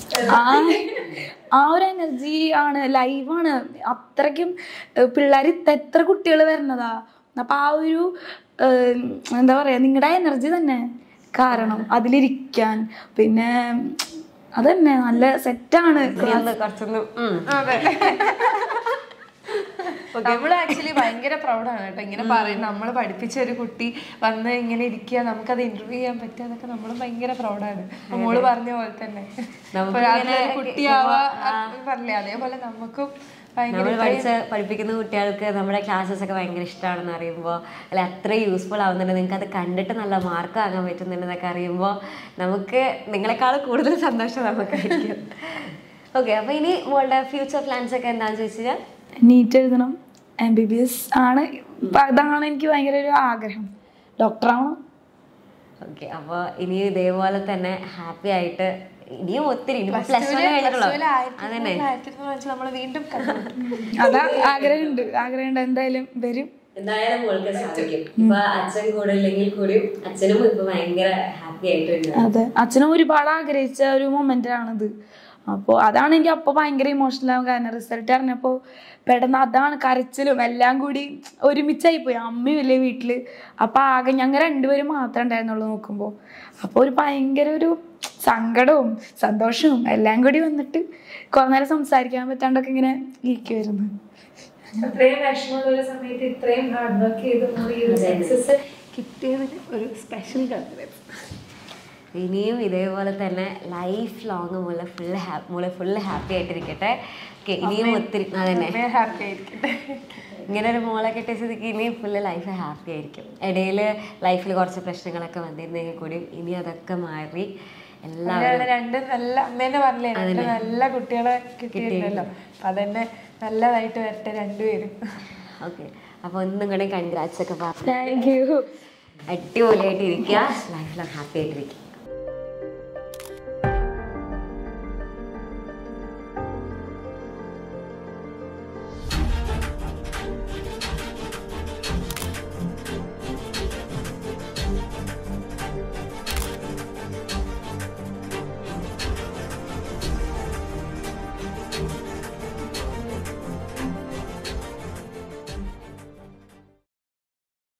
ആ ആ ഒരു എനർജി ആണ് ലൈവാണ് അത്രയ്ക്കും പിള്ളേർ എത്ര കുട്ടികൾ വരുന്നതാ അപ്പം ആ ഒരു ഏഹ്, എന്താ പറയുക നിങ്ങളുടെ എനർജി തന്നെ കാരണം അതിലിരിക്കാൻ പിന്നെ അതന്നെ നല്ല സെറ്റാണ് ഒന്ന് കുറച്ചൊന്ന് ഉം. അതെ നമ്മൾ ആക്ച്വലി ഭയങ്കര പ്രൗഡാണ് കേട്ടോ ഇങ്ങനെ പറയും നമ്മൾ പഠിപ്പിച്ച ഒരു കുട്ടി വന്ന് ഇങ്ങനെ ഇരിക്കുക നമുക്കത് ഇന്റർവ്യൂ ചെയ്യാൻ പറ്റുക അതൊക്കെ നമ്മൾ ഭയങ്കര പ്രൗഡാണ് മോള് പറഞ്ഞ പോലെ തന്നെ നമുക്ക് ഇപ്പൊ ഇങ്ങനെ അതിലൊരു കുട്ടിയാവാ പറഞ്ഞില്ലേ അതേപോലെ നമുക്കും ഭയങ്കര നമ്മൾ പഠിച്ച പഠിപ്പിക്കുന്ന കുട്ടികൾക്ക് നമ്മുടെ ക്ലാസ്സസ് ഒക്കെ ഭയങ്കര ഇഷ്ടമാണെന്ന് അറിയുമ്പോൾ അല്ലെ അത്ര യൂസ്ഫുൾ ആവുന്നുണ്ട് നിങ്ങൾക്ക് അത് കണ്ടിട്ട് നല്ല മാർക്ക് വാങ്ങാൻ പറ്റുന്നുണ്ടെന്നൊക്കെ അറിയുമ്പോൾ നമുക്ക് നിങ്ങളെക്കാൾ കൂടുതൽ സന്തോഷം നമുക്കായിരിക്കും ഓക്കെ അപ്പോൾ ഇനി മോളുടെ ഫ്യൂച്ചർ പ്ലാൻസ് ഒക്കെ എന്താണെന്ന് ചോദിച്ചാൽ നീറ്റ് എഴുതണം എം ബി ബി എസ് ആണ് ഇപ്പം അതാണ് എനിക്ക് ഭയങ്കര ഒരു ആഗ്രഹം ഡോക്ടറാവണം ഓക്കെ അപ്പോൾ ഇനി ഇതേപോലെ തന്നെ ഹാപ്പി ആയിട്ട് ഇനിയും ഒത്തിരി ഇനി പ്ലസ് വൺ കഴിഞ്ഞിട്ടുള്ളൂ അതന്നെ നമ്മൾ വീണ്ടും കണ്ടുമുട്ടും. അതാ ആഗ്രഹമുണ്ട് ആഗ്രഹമുണ്ട് എന്തായാലും വരും എന്തായാലും മോൾക്ക് സാധിക്കും ഇപ്പൊ അച്ഛൻ കൂടെ ഇല്ലെങ്കിൽ കൂടിയും അച്ഛനും ഇപ്പൊ ഭയങ്കര ഹാപ്പി ആയിട്ടുണ്ട് അതെ അച്ഛനും ഒരുപാട് ആഗ്രഹിച്ച ഒരു മൊമെന്റ് ആണിത് അപ്പോൾ അതാണ് എനിക്ക് അപ്പോൾ ഭയങ്കര ഇമോഷണൽ ആവും കാരണം റിസൾട്ട് അറിഞ്ഞപ്പോൾ പെട്ടെന്ന് അതാണ് കരച്ചിലും എല്ലാം കൂടി ഒരുമിച്ചായി പോയി അമ്മയും ഇല്ലേ വീട്ടിൽ അപ്പോൾ ആകെ ഞങ്ങൾ രണ്ടുപേരും മാത്രമേ ഉണ്ടായിരുന്നുള്ളൂ നോക്കുമ്പോൾ അപ്പോൾ ഒരു ഭയങ്കര ഒരു സങ്കടവും സന്തോഷവും എല്ലാം കൂടി വന്നിട്ട് കുറേ നേരം സംസാരിക്കാൻ പറ്റാണ്ടൊക്കെ ഇങ്ങനെ ഇരിക്കുമായിരുന്നു അത്രയും വിഷമമുള്ള ഒരു സമയത്ത് ഇത്രയും ഹാർഡ് വർക്ക് ചെയ്ത് നമ്മൾ ഈ ഒരു സക്സസ് കിട്ടിയതിന് ഒരു സ്പെഷ്യൽ കൺഗ്രാറ്റ്സ് ഇനിയും ഇതേപോലെ തന്നെ ലൈഫ് ലോങ് മുള്ള ഫുള്ള് ഹാപ്പി മുള്ള ഫുള്ള് ഹാപ്പി ആയിട്ടിരിക്കട്ടെ Okay, ഇനിയും ഒത്തിരി അതന്നെ ഹാപ്പി ആയിരിക്കട്ടെ ഇങ്ങനെ ഒരു മോളെ കിട്ടിയ സ്ഥിതിക്ക് ഇനിയും ഫുള്ള് ലൈഫ് ഹാപ്പി ആയിരിക്കും ഇടയിൽ ലൈഫിൽ കുറച്ച് പ്രശ്നങ്ങളൊക്കെ വന്നിരുന്നെങ്കിൽ കൂടിയും ഇനി അതൊക്കെ മാറി എല്ലാവരും അങ്ങനെയാണ് രണ്ട് നല്ല അമ്മേനെ പറഞ്ഞില്ലേ രണ്ട് നല്ല കുട്ടികളെ കിട്ടിയിട്ടുണ്ടല്ലോ അപ്പൊ അതന്നെ നല്ലതായിട്ട് വരട്ടെ രണ്ടുപേരും ഓക്കെ അപ്പോൾ ഒന്നും കൂടെ കൺഗ്രാറ്റ്സ് ഒക്കെ പറഞ്ഞു താങ്ക് യു അടിപൊളിയായിട്ട് ഇരിക്കുക ലൈഫ് ലോങ് ഹാപ്പി ആയിട്ടിരിക്കും